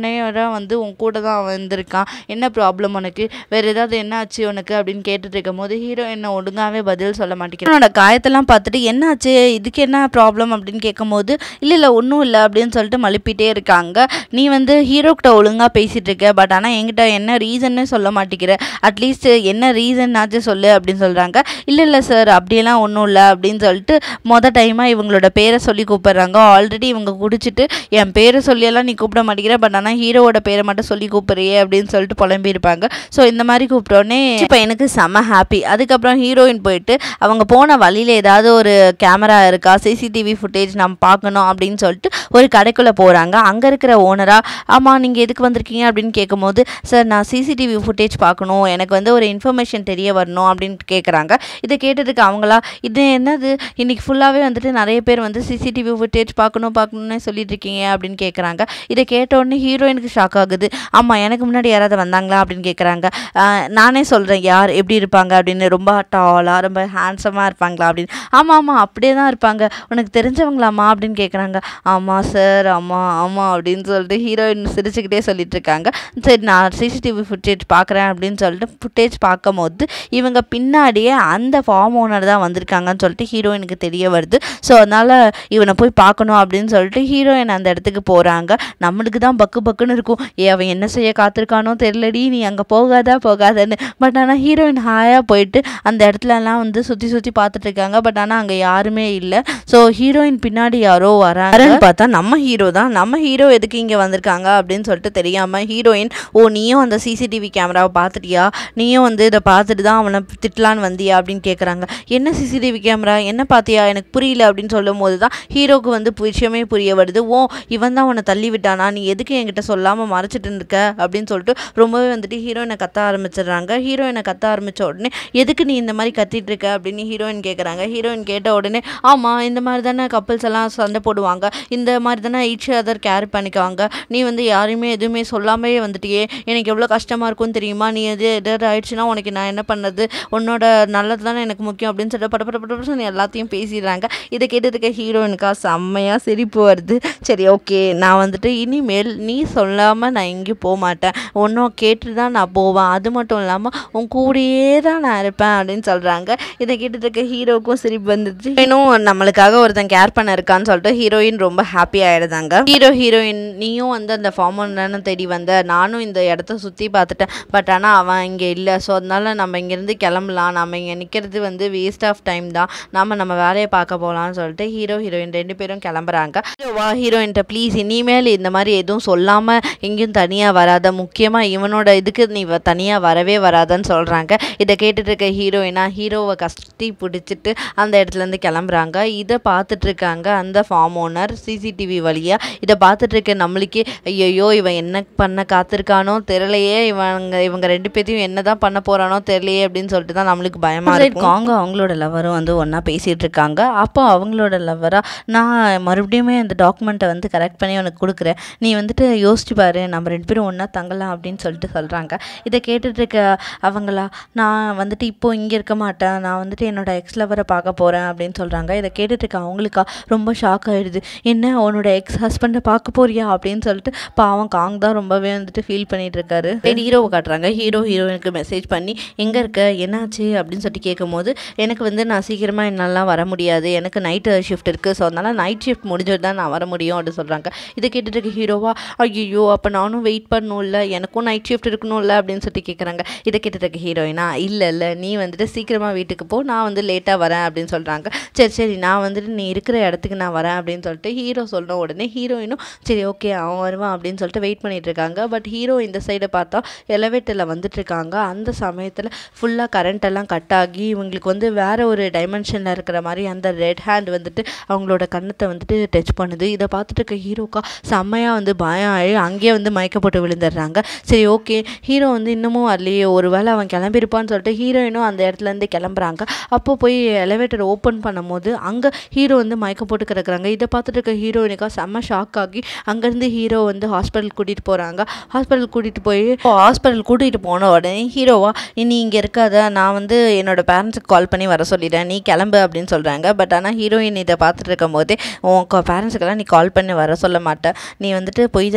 மணி நேரம் வந்து உன் கூட தான் அவன் இருந்திருக்கான் என்ன ப்ராப்ளம் உனக்கு வேறு ஏதாவது என்ன ஆச்சு உனக்கு அப்படின்னு கேட்டுட்டு இருக்கும் போது ஹீரோ என்ன ஒழுங்காவே பதில் சொல்ல மாட்டேங்கிறான் அவனோட காயத்தெல்லாம் பார்த்துட்டு என்னாச்சு இதுக்கு என்ன ப்ராப்ளம் அப்படின்னு கேட்கும்போது இல்லை இல்லை ஒன்றும் இல்லை அப்படின்னு சொல்லிட்டு மழுப்பிட்டே இருக்காங்க நீ வந்து ஹீரோக்கிட்ட ஒழுங்காக பேசிகிட்டு இருக்க பட் ஆனால் என்கிட்ட என்ன ரீசன்னு சொல்ல மாட்டேங்கிற அட்லீஸ்ட் என்ன ரீசன்னாச்சும் சொல்லு அப்படின்னு சொல்கிறாங்க இல்லை இல்லை சார் அப்படியெல்லாம் ஒன்றும் இல்லை அப்படின்னு சொல்லிட்டு மொதல் டைமாக இவங்களோட பேரை சொல்லி கூப்பிடுறாங்க ஆல்ரெடி இவங்க குடிச்சிட்டு என் பேரை சொல்லியெல்லாம் நீ கூப்பிட மாட்டேங்கிற பட் ஆனால் ஹீரோவோட பேரை மட்டும் சொல்லி கூப்பிடுறியே அப்படின்னு சொல்லிட்டு புலம்பியிருப்பாங்க ஸோ இந்த மாதிரி கூப்பிட்டோன்னே இப்போ எனக்கு செம்ம ஹாப்பி அதுக்கப்புறம் ஹீரோயின் போயிட்டு அவங்க போன வழியில் ஏதாவது ஒரு கேமரா இருக்கா சிசிடிவி ஃபுட்டேஜ் நம்ம பார்க்கணும் அப்படின்னு சொல்லிட்டு ஒரு கடைக்குள்ளே போகிறாங்க அங்கே இருக்கிற ஓனராக ஆமாம் நீங்கள் எதுக்கு வந்திருக்கீங்க அப்படின்னு கேட்கும்போது சார் நான் சிசிடிவி ஃபுட்டேஜ் பார்க்கணும் எனக்கு வந்து ஒரு இன்ஃபர்மேஷன் தெரிய வரணும் அப்படின்னு கேட்குறாங்க இதை கேட்டதுக்கு அவங்களா இது என்னது இன்னைக்கு ஃபுல்லாகவே வந்துட்டு நிறைய பேர் வந்து சிசிடிவி ஃபுட்டேஜ் பார்க்கணும் பார்க்கணும்னு சொல்லிட்டு இருக்கீங்க அப்படின்னு கேட்குறாங்க இதை கேட்ட உடனே ஹீரோயினுக்கு ஷாக் ஆகுது ஆமாம் எனக்கு முன்னாடி யாராவது வந்தாங்களா அப்படின்னு கேட்குறாங்க நானே சொல்கிறேன் யார் எப்படி இருப்பாங்க அப்படின்னு ரொம்ப டாலாக ரொம்ப ஹேண்ட்ஸமாக இருப்பாங்களா அப்படின்னு ஆமாம் ஆமாம் அப்படியே தான் இருப்பாங்க உனக்கு தெரிஞ்சவங்களாம்மா அப்படின்னு கேட்குறாங்க ஆமாம் சார் ஆமாம் ஆமாம் அப்படின்னு சொல்லிட்டு ஹீரோயின் சிரிச்சுக்கிட்டே சொல்லிட்டு இருக்காங்க சரி நான் சிசிடிவி ஃபுட்டேஜ் பார்க்குறேன் அப்படின்னு சொல்லிட்டு ஃபுட்டேஜ் பார்க்கும்போது இவங்க பின்னாடியே அந்த ஃபார்ம் ஓனர் தான் வந்திருக்காங்கன்னு சொல்லிட்டு ஹீரோயினுக்கு தெரிய வருது ஸோ அதனால் இவனை போய் பார்க்கணும் அப்படின்னு சொல்லிட்டு ஹீரோயின் அந்த இடத்துக்கு போகிறாங்க நம்மளுக்கு தான் பக்கு பக்குன்னு இருக்கும் ஏ அவன் என்ன செய்ய காத்திருக்கானோ தெரியலடி நீ அங்கே போகாதா போகாதன்னு பட் ஆனால் ஹீரோயின் ஹாயாக போயிட்டு அந்த இடத்துலலாம் வந்து சுற்றி சுற்றி பார்த்துட்டு இருக்காங்க பட் ஆனால் அங்கே யாருமே இல்லை ஸோ ஹீரோயின் பின்னாடி யாரோ வராங்கன்னு பார்த்தா நம்ம ஹீரோ தான் நம்ம ஹீரோ எதுக்கு இங்கே வந்திருக்காங்க அப்படின்னு சொல்லிட்டு தெரியாமல் ஹீரோயின் ஓ நீயும் அந்த சிசிடிவி கேமராவை பார்த்துட்டியா நீயும் வந்து இதை பார்த்துட்டு தான் அவனை திட்டலான்னு வந்தியா அப்படின்னு கேட்குறாங்க என்ன சிசிடிவி கேமரா என்ன பார்த்தியா எனக்கு புரியல அப்படின்னு சொல்லும் போது தான் ஹீரோக்கு வந்து விஷயமே புரிய வருது ஓ இவன் தான் உன்னை தள்ளி விட்டானா நீ எதுக்கு என்கிட்ட சொல்லாமல் மறைச்சிட்டு இருக்க அப்படின்னு சொல்லிட்டு ரொம்பவே வந்துட்டு ஹீரோயினை கத்த ஆரம்பிச்சிடுறாங்க ஹீரோயினை கத்த ஆரம்பித்த உடனே எதுக்கு நீ இந்த மாதிரி கத்திட்டு இருக்க அப்படின்னு ஹீரோயின் கேட்குறாங்க ஹீரோயின் கேட்ட உடனே ஆமாம் இந்த மாதிரி தானே கப்பல்ஸ் எல்லாம் சண்டை போடுவாங்க இந்த மாதிரி தானே ஈச் அதர் கேர் பண்ணிக்குவாங்க நீ வந்து யாரையுமே எதுவுமே சொல்லாமே வந்துட்டியே எனக்கு எவ்வளோ கஷ்டமாக இருக்கும்னு தெரியுமா நீ எது எதாவது ஆயிடுச்சுன்னா உனக்கு நான் என்ன பண்ணது உன்னோட நல்லது தானே எனக்கு முக்கியம் அப்படின்னு சொல்லிட்டு பட பட பட படன்னு எல்லாத்தையும் பேசிடுறாங்க இதை கேட்டதுக்கு ஹீரோயினுக்கா செம்மையாக சிரிப்பு வருது சரி ஓகே நான் வந்துட்டு இனிமேல் நீ சொல்லாமல் நான் எங்கேயும் போக மாட்டேன் ஒன்றும் கேட்டு தான் நான் போவேன் அது மட்டும் இல்லாமல் உன் கூடயே தான் நான் இருப்பேன் அப்படின்னு சொல்கிறாங்க இதை கேட்டதுக்கு ஹீரோவுக்கும் சிரிப்பு வந்துச்சு இன்னும் நம்மளுக்காக ஒருத்தன் கேர் பண்ண இருக்கான்னு சொல்லிட்டு ஹீரோயின் ரொம்ப ஹாப்பி ஆகிடுதாங்க ஹீரோ ஹீரோயின் நீயும் வந்து அந்த ஃபார்ம் தானே தேடி வந்த நானும் இந்த இடத்த சுற்றி பார்த்துட்டேன் பட் ஆனால் அவன் இங்கே இல்லை ஸோ அதனால நம்ம இங்கேருந்து கிளம்பலாம் நம்ம இங்கே நிற்கிறது வந்து வேஸ்ட் ஆஃப் டைம் தான் நாம நம்ம வேலையை பார்க்க போகலான்னு சொல்லிட்டு ஹீரோ ஹீரோயின் ரெண்டு பேரும் கிளம்புறாங்க ஹீரோவா ஹீரோயின்ட்ட ப்ளீஸ் இனிமேல் இந்த மாதிரி எதுவும் சொல்லாமல் எங்கேயும் தனியாக வராத முக்கியமாக இவனோட இதுக்கு நீ தனியாக வரவே வராதன்னு சொல்கிறாங்க இதை கேட்டுட்டு இருக்க ஹீரோயினா ஹீரோவை கஷ்டி பிடிச்சிட்டு அந்த இடத்துலேருந்து கிளம்புறாங்க இதை பார்த்துட்டு இருக்காங்க அந்த ஃபார்ம் ஓனர் சிசிடிவி வழியாக இதை பார்த்துட்டு இருக்க நம்மளுக்கே ஐயோ இவன் என்ன பண்ண காத்திருக்கானோ தெரியலையே இவங்க இவங்க ரெண்டு பேத்தையும் என்ன தான் பண்ண போகிறானோ தெரியலையே அப்படின்னு சொல்லிட்டு தான் நம்மளுக்கு பயமாக இருக்கும் அவங்க அவங்களோட லவரும் வந்து ஒன்றா பேசிகிட்டு இருக்காங்க அப்போ அவங்களோட லவராக நான் மறுபடியுமே அந்த டாக்குமெண்ட்டை வந்து கரெக்ட் பண்ணி உனக்கு கொடுக்குறேன் நீ வந்துட்டு யோசிச்சு பாரு நம்ம ரெண்டு பேரும் ஒன்றா தங்கலாம் அப்படின்னு சொல்லிட்டு சொல்கிறாங்க இதை கேட்டுட்டு இருக்க அவங்களா நான் வந்துட்டு இப்போ இங்கே இருக்க மாட்டேன் நான் வந்துட்டு என்னோட எக்ஸ் லவரை பார்க்க போகிறேன் அப்படின்னு சொல்கிறாங்க இதை கேட்டுட்டு இருக்க அவங்களுக்கா ரொம்ப ஷாக் ஆயிடுது என்ன உன்னோட எக்ஸ் ஹஸ்பண்டை பார்க்க போறியா அப்படின்னு சொல்லிட்டு பாவம் காங் தான் ரொம்பவே வந்துட்டு ஃபீல் பண்ணிட்டு இருக்காரு சரி ஹீரோவை காட்டுறாங்க ஹீரோ ஹீரோயினுக்கு மெசேஜ் பண்ணி எங்கே இருக்க என்னாச்சு அப்படின்னு சொல்லிட்டு கேட்கும்போது எனக்கு வந்து நான் சீக்கிரமாக என்னாலாம் வர முடியாது எனக்கு நைட்டு ஷிஃப்ட் இருக்குது ஸோ அதனால் நைட் ஷிஃப்ட் முடிஞ்சது தான் நான் வர முடியும் அப்படின்னு சொல்கிறாங்க இதை கேட்டுட்டு இருக்க ஹீரோவா ஐயோ அப்போ நானும் வெயிட் பண்ணணும்ல எனக்கும் நைட் ஷிஃப்ட் இருக்கணும்ல அப்படின்னு சொல்லிட்டு கேட்குறாங்க இதை கேட்டுட்டு இருக்க ஹீரோயினா இல்லை இல்லை நீ வந்துட்டு சீக்கிரமாக வீட்டுக்கு போ நான் வந்து லேட்டாக வரேன் அப்படின்னு சொல்கிறாங்க சரி சரி நான் வந்துட்டு நீ இருக்கிற இடத்துக்கு நான் வரேன் அப்படின்னு சொல்லிட்டு ஹீரோ சொன்ன உடனே ஹீரோயினும் சரி ஓகே அவன் வருவான் அப்படின்னு சொல்லிட்டு வெயிட் பண்ணிட்டு இருக்காங்க பட் ஹீரோ இந்த சைடை பார்த்தா எலவேட்டரில் வந்துட்டு இருக்காங்க அந்த சமயத்தில் ஃபுல்லாக கரண்ட் எல்லாம் கட் ஆகி இவங்களுக்கு வந்து வேற ஒரு டைமென்ஷனில் இருக்கிற மாதிரி அந்த ரெட் ஹேண்ட் வந்துட்டு அவங்களோட கண்ணத்தை வந்துட்டு டச் பண்ணுது இதை பார்த்துட்டு இருக்க ஹீரோக்கா செம்மையாக வந்து பயம் ஆகி அங்கேயே வந்து மயக்கப்பட்டு விழுந்துடுறாங்க சரி ஓகே ஹீரோ வந்து இன்னமும் வரலையே ஒரு வேளை அவன் கிளம்பியிருப்பான்னு சொல்லிட்டு ஹீரோயினும் அந்த இடத்துலேருந்து கிளம்புறாங்க அப்போ போய் எலவேட்டர் ஓப்பன் பண்ணும்போது அங்கே ஹீரோ வந்து மயக்கம் போட்டு கிடக்குறாங்க இதை பார்த்துட்டு இருக்க ஹீரோயினுக்கா செம்ம ஷாக் ஆகி அங்கேருந்து ஹீரோ வந்து ஹாஸ்பிட்டல் கூட்டிகிட்டு போகிறாங்க ஹாஸ்பிட்டல் கூட்டிகிட்டு போய் ஹாஸ்பிட்டல் கூட்டிகிட்டு போன உடனே ஹீரோவா நீ இங்கே இருக்காத நான் வந்து என்னோட பேரண்ட்ஸுக்கு கால் பண்ணி வர சொல்லிட்டேன் நீ கிளம்பு அப்படின்னு சொல்கிறாங்க பட் ஆனால் ஹீரோயின் இதை பார்த்துட்டு இருக்கும் போதே உன் பேரண்ட்ஸுக்கெல்லாம் நீ கால் பண்ணி வர சொல்ல மாட்டேன் நீ வந்துட்டு பொய் தானே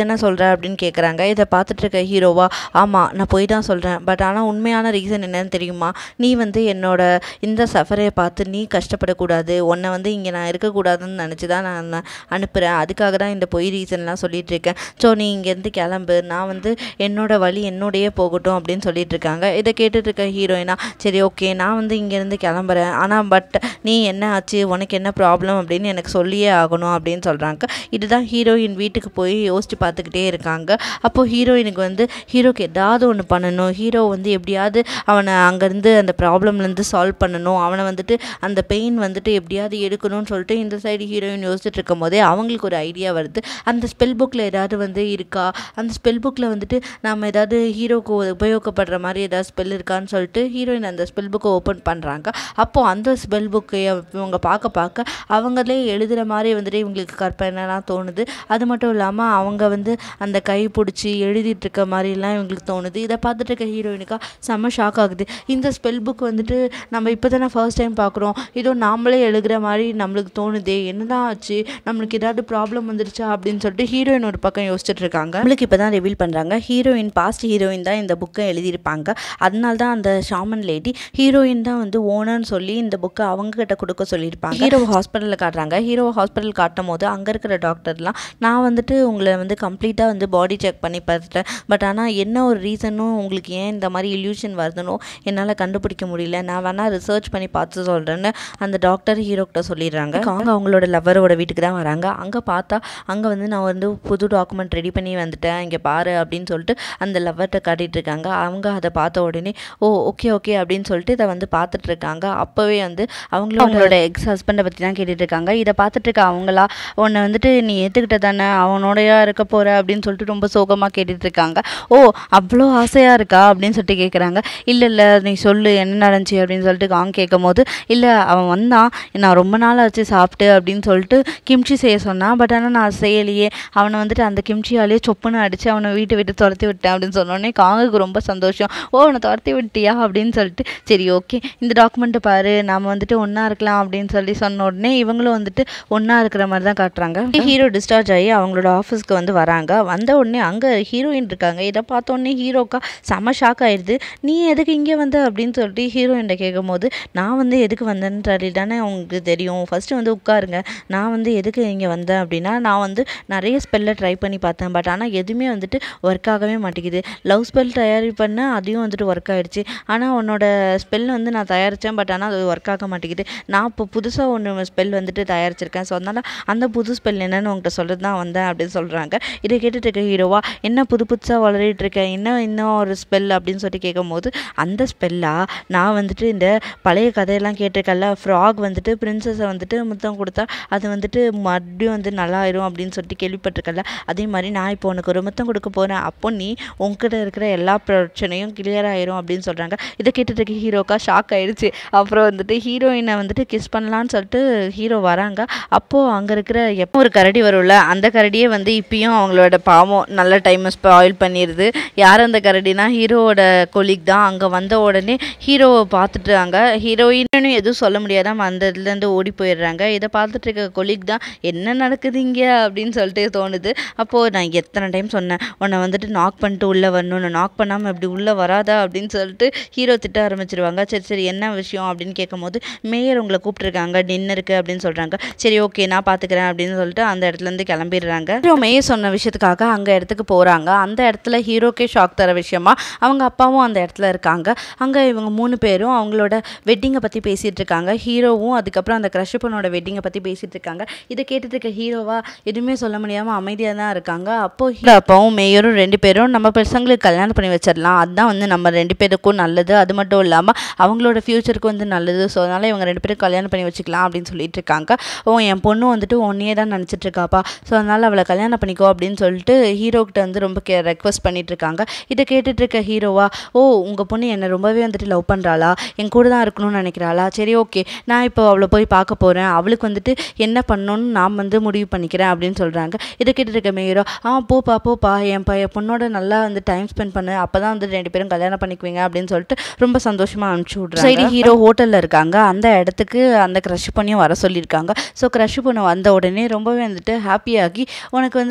தானே சொல்கிற அப்படின்னு கேட்குறாங்க இதை பார்த்துட்டு இருக்க ஹீரோவா ஆமாம் நான் போய் தான் சொல்கிறேன் பட் ஆனால் உண்மையான ரீசன் என்னன்னு தெரியுமா நீ வந்து என்னோட இந்த சஃபரை பார்த்து நீ கஷ்டப்படக்கூடாது உன்னை வந்து இங்கே நான் இருக்கக்கூடாதுன்னு நினச்சி தான் நான் நான் அனுப்புகிறேன் அதுக்காக தான் இந்த பொய் ரீசன்லாம் சொல்லிட்டு இருக்கேன் ஸோ நீ இங்கேருந்து கிளம்பு நான் வந்து என்னோட வழி என்னோடையே போகட்டும் அப்படின்னு சொல்லிட்டு இருக்காங்க இதை கேட்டுட்டு இருக்க ஹீரோயினா சரி ஓகே நான் வந்து இங்கேருந்து கிளம்புறேன் ஆனால் பட் நீ என்ன ஆச்சு உனக்கு என்ன ப்ராப்ளம் அப்படின்னு எனக்கு சொல்லியே ஆகணும் அப்படின்னு சொல்கிறாங்க இதுதான் ஹீரோயின் வீட்டுக்கு போய் யோசிச்சு பார்த்துக்கிட்டே இருக்காங்க அப்போது ஹீரோயினுக்கு வந்து ஹீரோக்கு ஏதாவது ஒன்று பண்ணணும் ஹீரோ வந்து எப்படியாவது அவனை அங்கேருந்து அந்த ப்ராப்ளம்லேருந்து சால்வ் பண்ணணும் அவனை வந்துட்டு அந்த பெயின் வந்துட்டு எப்படியாவது எடுக்கணும்னு சொல்லிட்டு இந்த சைடு ஹீரோயின் யோசிச்சுட்டு இருக்கும் போதே அவங்களுக்கு ஒரு ஐடியா வருது அந்த ஸ்பெல் புக்கில் ஏதாவது வந்து இருக்கா அந்த ஸ்பெல் புக்கில் வந்துட்டு நம்ம ஏதாவது ஹீரோக்கு உபயோகப்படுற மாதிரி ஏதாவது ஸ்பெல் இருக்கான்னு சொல்லிட்டு ஹீரோயின் அந்த ஸ்பெல் புக்கை ஓப்பன் பண்ணுறாங்க அப்போது அந்த ஸ்பெல் புக்கை இவங்க பார்க்க பார்க்க அவங்களே எழுதுகிற மாதிரி வந்துட்டு இவங்களுக்கு கற்பனைலாம் தோணுது அது மட்டும் இல்லாமல் அவங்க வந்து அந்த கை பிடிச்சி எழுதிட்டு இருக்க மாதிரிலாம் இவங்களுக்கு தோணுது இதை பார்த்துட்டு இருக்க ஹீரோயினுக்கா செம்ம ஷாக் ஆகுது இந்த ஸ்பெல் புக் வந்துட்டு நம்ம இப்போ தானே ஃபர்ஸ்ட் டைம் பார்க்குறோம் இதோ நாமளே எழுதுகிற மாதிரி நம்மளுக்கு தோணுதே என்னதான் ஆச்சு நம்மளுக்கு ஏதாவது ப்ராப்ளம் வந்துருச்சா அப்படின்னு சொல்லிட்டு ஹீரோயின் ஒரு பக்கம் யோசிச்சுட்டு இருக்காங்க நம்மளுக்கு இப்போ தான் ரிவீல் பண்ணுறாங்க ஹீரோயின் பாஸ்ட் ஹீரோயின் தான் இந்த புக்கை எழுதியிருப்பாங்க அதனால தான் அந்த ஷாமன் லேடி ஹீரோயின் தான் வந்து ஓனர்னு சொல்லி இந்த புக்கை அவங்க கிட்ட கொடுக்க சொல்லியிருப்பாங்க ஹீரோ ஹாஸ்பிட்டலில் காட்டுறாங்க ஹீரோ ஹாஸ்பிட்டல் காட்டும் போது அங்கே இருக்கிற டாக்டர்லாம் நான் வந்துட்டு உங்களை வந்து கம்ப்ளீட்டாக வந்து பாடி செக் பண்ணி பார்த்துட்டேன் பட் ஆனால் என்ன ஒரு ரீசனும் உங்களுக்கு ஏன் இந்த மாதிரி இல்யூஷன் வருதுனோ என்னால் கண்டுபிடிக்க முடியல நான் வேணால் ரிசர்ச் பண்ணி பார்த்து சொல்கிறேன்னு அந்த டாக்டர் ஹீரோக்கிட்ட சொல்லிடுறாங்க அவங்க அவங்களோட லவ்வரோட வீட்டுக்கு தான் வராங்க அங்கே பார்த்தா அங்கே வந்து நான் வந்து புது டாக்குமெண்ட் ரெடி பண்ணி வந்துட்டேன் இங்கே பாரு அப்படின்னு சொல்லிட்டு அந்த லவ்வர்கிட்ட காட்டிட்டு இருக்காங்க அவங்க அதை பார்த்த உடனே ஓ ஓகே ஓகே அப்படின்னு சொல்லிட்டு இதை வந்து பார்த்துட்டு இருக்காங்க அப்போவே வந்து அவங்களோட அவங்களோட எக்ஸ் ஹஸ்பண்டை பற்றி தான் கேட்டுட்டு இருக்காங்க இதை பார்த்துட்டு இருக்க அவங்களா உன்னை வந்துட்டு நீ ஏற்றுக்கிட்ட தானே அவனோடயா இருக்க போகிற அப்படின்னு சொல்லிட்டு ரொம்ப சோகமாக கேட்டுட்டு இருக்காங்க ஓ அவ்வளோ ஆசையாக இருக்கா அப்படின்னு சொல்லிட்டு கேட்குறாங்க இல்லை இல்லை நீ சொல்லு என்ன நடந்துச்சு அப்படின்னு சொல்லிட்டு காங் கேட்கும் போது இல்லை அவன் வந்தான் நான் ரொம்ப நாள் ஆச்சு சாப்பிட்டு அப்படின்னு சொல்லிட்டு கிம்ச்சி செய்ய சொன்னான் பட் ஆனால் நான் செய்யலையே அவனை வந்துட்டு அந்த கிம்ச்சியாலே சொப்புன்னு அடித்து அவனை வீட்டை விட்டு துரத்தி விட்டேன் அப்படின்னு சொன்னோடனே காங்குக்கு ரொம்ப சந்தோஷம் ஓ அவனை துரத்தி விட்டியா அப்படின்னு சொல்லிட்டு சரி ஓகே இந்த டாக்குமெண்ட்டை பாரு நாம வந்துட்டு ஒன்றா இருக்கலாம் அப்படின்னு சொல்லி சொன்ன உடனே இவங்களும் வந்துட்டு ஒன்றா இருக்கிற மாதிரி தான் காட்டுறாங்க ஹீரோ டிஸ்சார்ஜ் ஆகி அவங்களோட ஆஃபீஸ்க்கு வந்து வராங்க வந்த உடனே அங்கே ஹீரோயின் இருக்காங்க இதை பார்த்த உடனே ஹீரோக்கா செம ஷாக் ஆயிடுது நீ எதுக்கு இங்கே வந்த அப்படின்னு சொல்லிட்டு ஹீரோயின்ட்ட கேட்கும் போது நான் வந்து எதுக்கு வந்தேன்னு சொல்லி தானே உங்களுக்கு தெரியும் ஃபஸ்ட்டு வந்து உட்காருங்க நான் வந்து எதுக்கு இங்கே வந்தேன் அப்படின்னா நான் வந்து நிறைய ஸ்பெல்லை ட்ரை பண்ணி பார்த்தேன் பட் ஆனால் எதுவுமே வந்துட்டு ஒர்க் ஆகவே மாட்டேங்குது லவ் ஸ்பெல் தயாரி பண்ணேன் அதையும் வந்துட்டு ஒர்க் ஆயிடுச்சு ஆனால் உன்னோட ஸ்பெல் வந்து நான் தயாரித்தேன் பட் ஆனால் அது ஒர்க் ஆக மாட்டேங்குது நான் இப்போ புதுசாக ஒன்று ஸ்பெல் வந்துட்டு தயாரிச்சிருக்கேன் ஸோ அதனால் அந்த புது ஸ்பெல் என்னன்னு உங்கள்கிட்ட சொல்கிறது தான் வந்தேன் அப்படின்னு சொல்கிறாங்க இதை கேட்டுட்டு இருக்க ஹீரோவா என்ன புது புதுசாக வளரிட்டு இருக்கேன் என்ன இன்னும் ஒரு ஸ்பெல் அப்படின்னு சொல்லிட்டு கேட்கும்போது அந்த ஸ்பெல்லா நான் வந்துட்டு இந்த பழைய கதையெல்லாம் கேட்டிருக்கல ஃப்ராக் வந்துட்டு பிரின்சஸை வந்துட்டு முத்தம் கொடுத்தா அது வந்துட்டு மறுபடியும் வந்து நல்லாயிரும் அப்படின்னு சொல்லிட்டு கேள்விப்பட்டிருக்கல அதே மாதிரி நான் இப்போ உனக்கு ஒரு முத்தம் கொடுக்க போகிறேன் அப்போ நீ உன்கிட்ட இருக்கிற எல்லா பிரச்சனையும் கிளியர் ஆயிரும் அப்படின்னு சொல்கிறாங்க இதை கேட்டுட்டு இருக்க ஹீரோக்கா ஷாக் ஆயிடுச்சு அப்புறம் வந்துட்டு ஹீரோயினை வந்துட்டு கிஸ் பண்ணலான்னு சொல்லிட்டு ஹீரோ வராங்க அப்போது அங்கே இருக்கிற எப்போ ஒரு கரடி வரும்ல அந்த கரடியே வந்து இப்பயும் அவங்களோட பாவம் நல்ல டைமை ஸ்பாயில் பண்ணிடுது யார் அந்த கரடினா ஹீரோவோட கொலீக் தான் அங்கே வந்த உடனே ஹீரோவை பார்த்துட்டாங்க ஹீரோயின்னு எதுவும் சொல்ல முடியாதாம அந்த இதுலேருந்து ஓடி போயிடுறாங்க இதை பார்த்துட்டு இருக்க கொலீக் தான் என்ன நடக்குது இங்கே அப்படின்னு சொல்லிட்டு தோணுது அப்போது நான் எத்தனை டைம் சொன்னேன் உன்னை வந்துட்டு நாக் பண்ணிட்டு உள்ளே வரணும்னு நாக் பண்ணாமல் இப்படி உள்ளே வராதா அப்படின்னு சொல்லிட்டு ஹீரோ திட்ட ஆரம்பிச்சிருவாங்க சரி சரி என்ன விஷயம் அப்படின்னு கேட்கும்போது மேயர் உங்களை கூப்பிட்டுருக்காங்க டின்னருக்கு அப்படின்னு சொல்கிறாங்க சரி ஓகே நான் பார்த்துக்கிறேன் அப்படின்னு சொல்லிட்டு அந்த இடத்துலேருந்து கிளம்பிடுறாங்க ஹீரோ மேயர் சொன்ன விஷயத்துக்காக அங்கே இடத்துக்கு போகிறாங்க அந்த இடத்துல ஹீரோக்கே ஷாக் தர விஷயமா அவங்க அப்பாவும் அந்த இடத்துல இருக்காங்க அங்கே இவங்க மூணு பேரும் அவங்களோட வெட்டிங்கை பற்றி பேசிகிட்டு இருக்காங்க ஹீரோவும் அதுக்கப்புறம் அந்த க்ரஷ் பொண்ணோட வெட்டிங்கை பற்றி பேசிகிட்டு இருக்காங்க இதை கேட்டுட்டு இருக்க ஹீரோவா எதுவுமே சொல்ல முடியாமல் அமைதியாக தான் இருக்காங்க அப்போ ஹீரோ அப்பாவும் மேயரும் ரெண்டு பேரும் நம்ம பசங்களுக்கு கல்யாணம் பண்ணி வச்சிடலாம் அதுதான் வந்து நம்ம ரெண்டு பேருக்கும் நல்லது அது மட்டும் இல்லாமல் அவங்களோட ஃப்யூச்சருக்கு வந்து நல்லது ஸோ அதனால் இவங்க ரெண்டு பேரும் கல்யாணம் பண்ணி வச்சுக்கலாம் அப்படின்னு சொல்லிட்டு இருக்காங்க ஓ என் பொண்ணு வந்துட்டு ஒன்னையே தான் நினச்சிட்டு இருக்காப்பா ஸோ அதனால் அவளை கல்யாணம் பண்ணிக்கோ அப்படின்னு சொல்லிட்டு ஹீரோக்கிட்ட வந்து ரொம்ப கே ரெக்வஸ்ட் பண்ணிட்டு இருக்காங்க இதை கேட்டுட்டு இருக்க ஹீரோவா ஓ உங்கள் பொண்ணு என்னை ரொம்பவே வந்துட்டு லவ் பண்ணுறாளா என் கூட தான் இருக்கணும்னு நினைக்கிறாளா சரி ஓகே நான் இப்போ அவளை போய் பார்க்க போகிறேன் அவளுக்கு வந்துட்டு என்ன பண்ணணும்னு நான் வந்து முடிவு பண்ணிக்கிறேன் அப்படின்னு சொல்கிறாங்க இதை கேட்டுட்டு இருக்க மேயரோ ஆ போப்பா போப்பா என் பையன் பொண்ணோட நல்லா வந்து டைம் ஸ்பெண்ட் பண்ணு அப்போ தான் வந்து ரெண்டு பேரும் கல்யாணம் பண்ணிக்குவீங்க அப்படின்னு சொல்லிட்டு ரொம்ப சந்தோஷமாக அனுப்பிச்சி விட்றாங்க சைடு ஹீரோ ஹோட்டலில் இருக்காங்க அந்த இடத்துக்கு அந்த க்ரஷ் பண்ணியும் வர சொல்லியிருக்காங்க ஸோ க்ரஷ் பண்ண வந்த உடனே ரொம்பவே வந்துட்டு ஹாப்பியாகி உனக்கு வந்துட்டு என்ன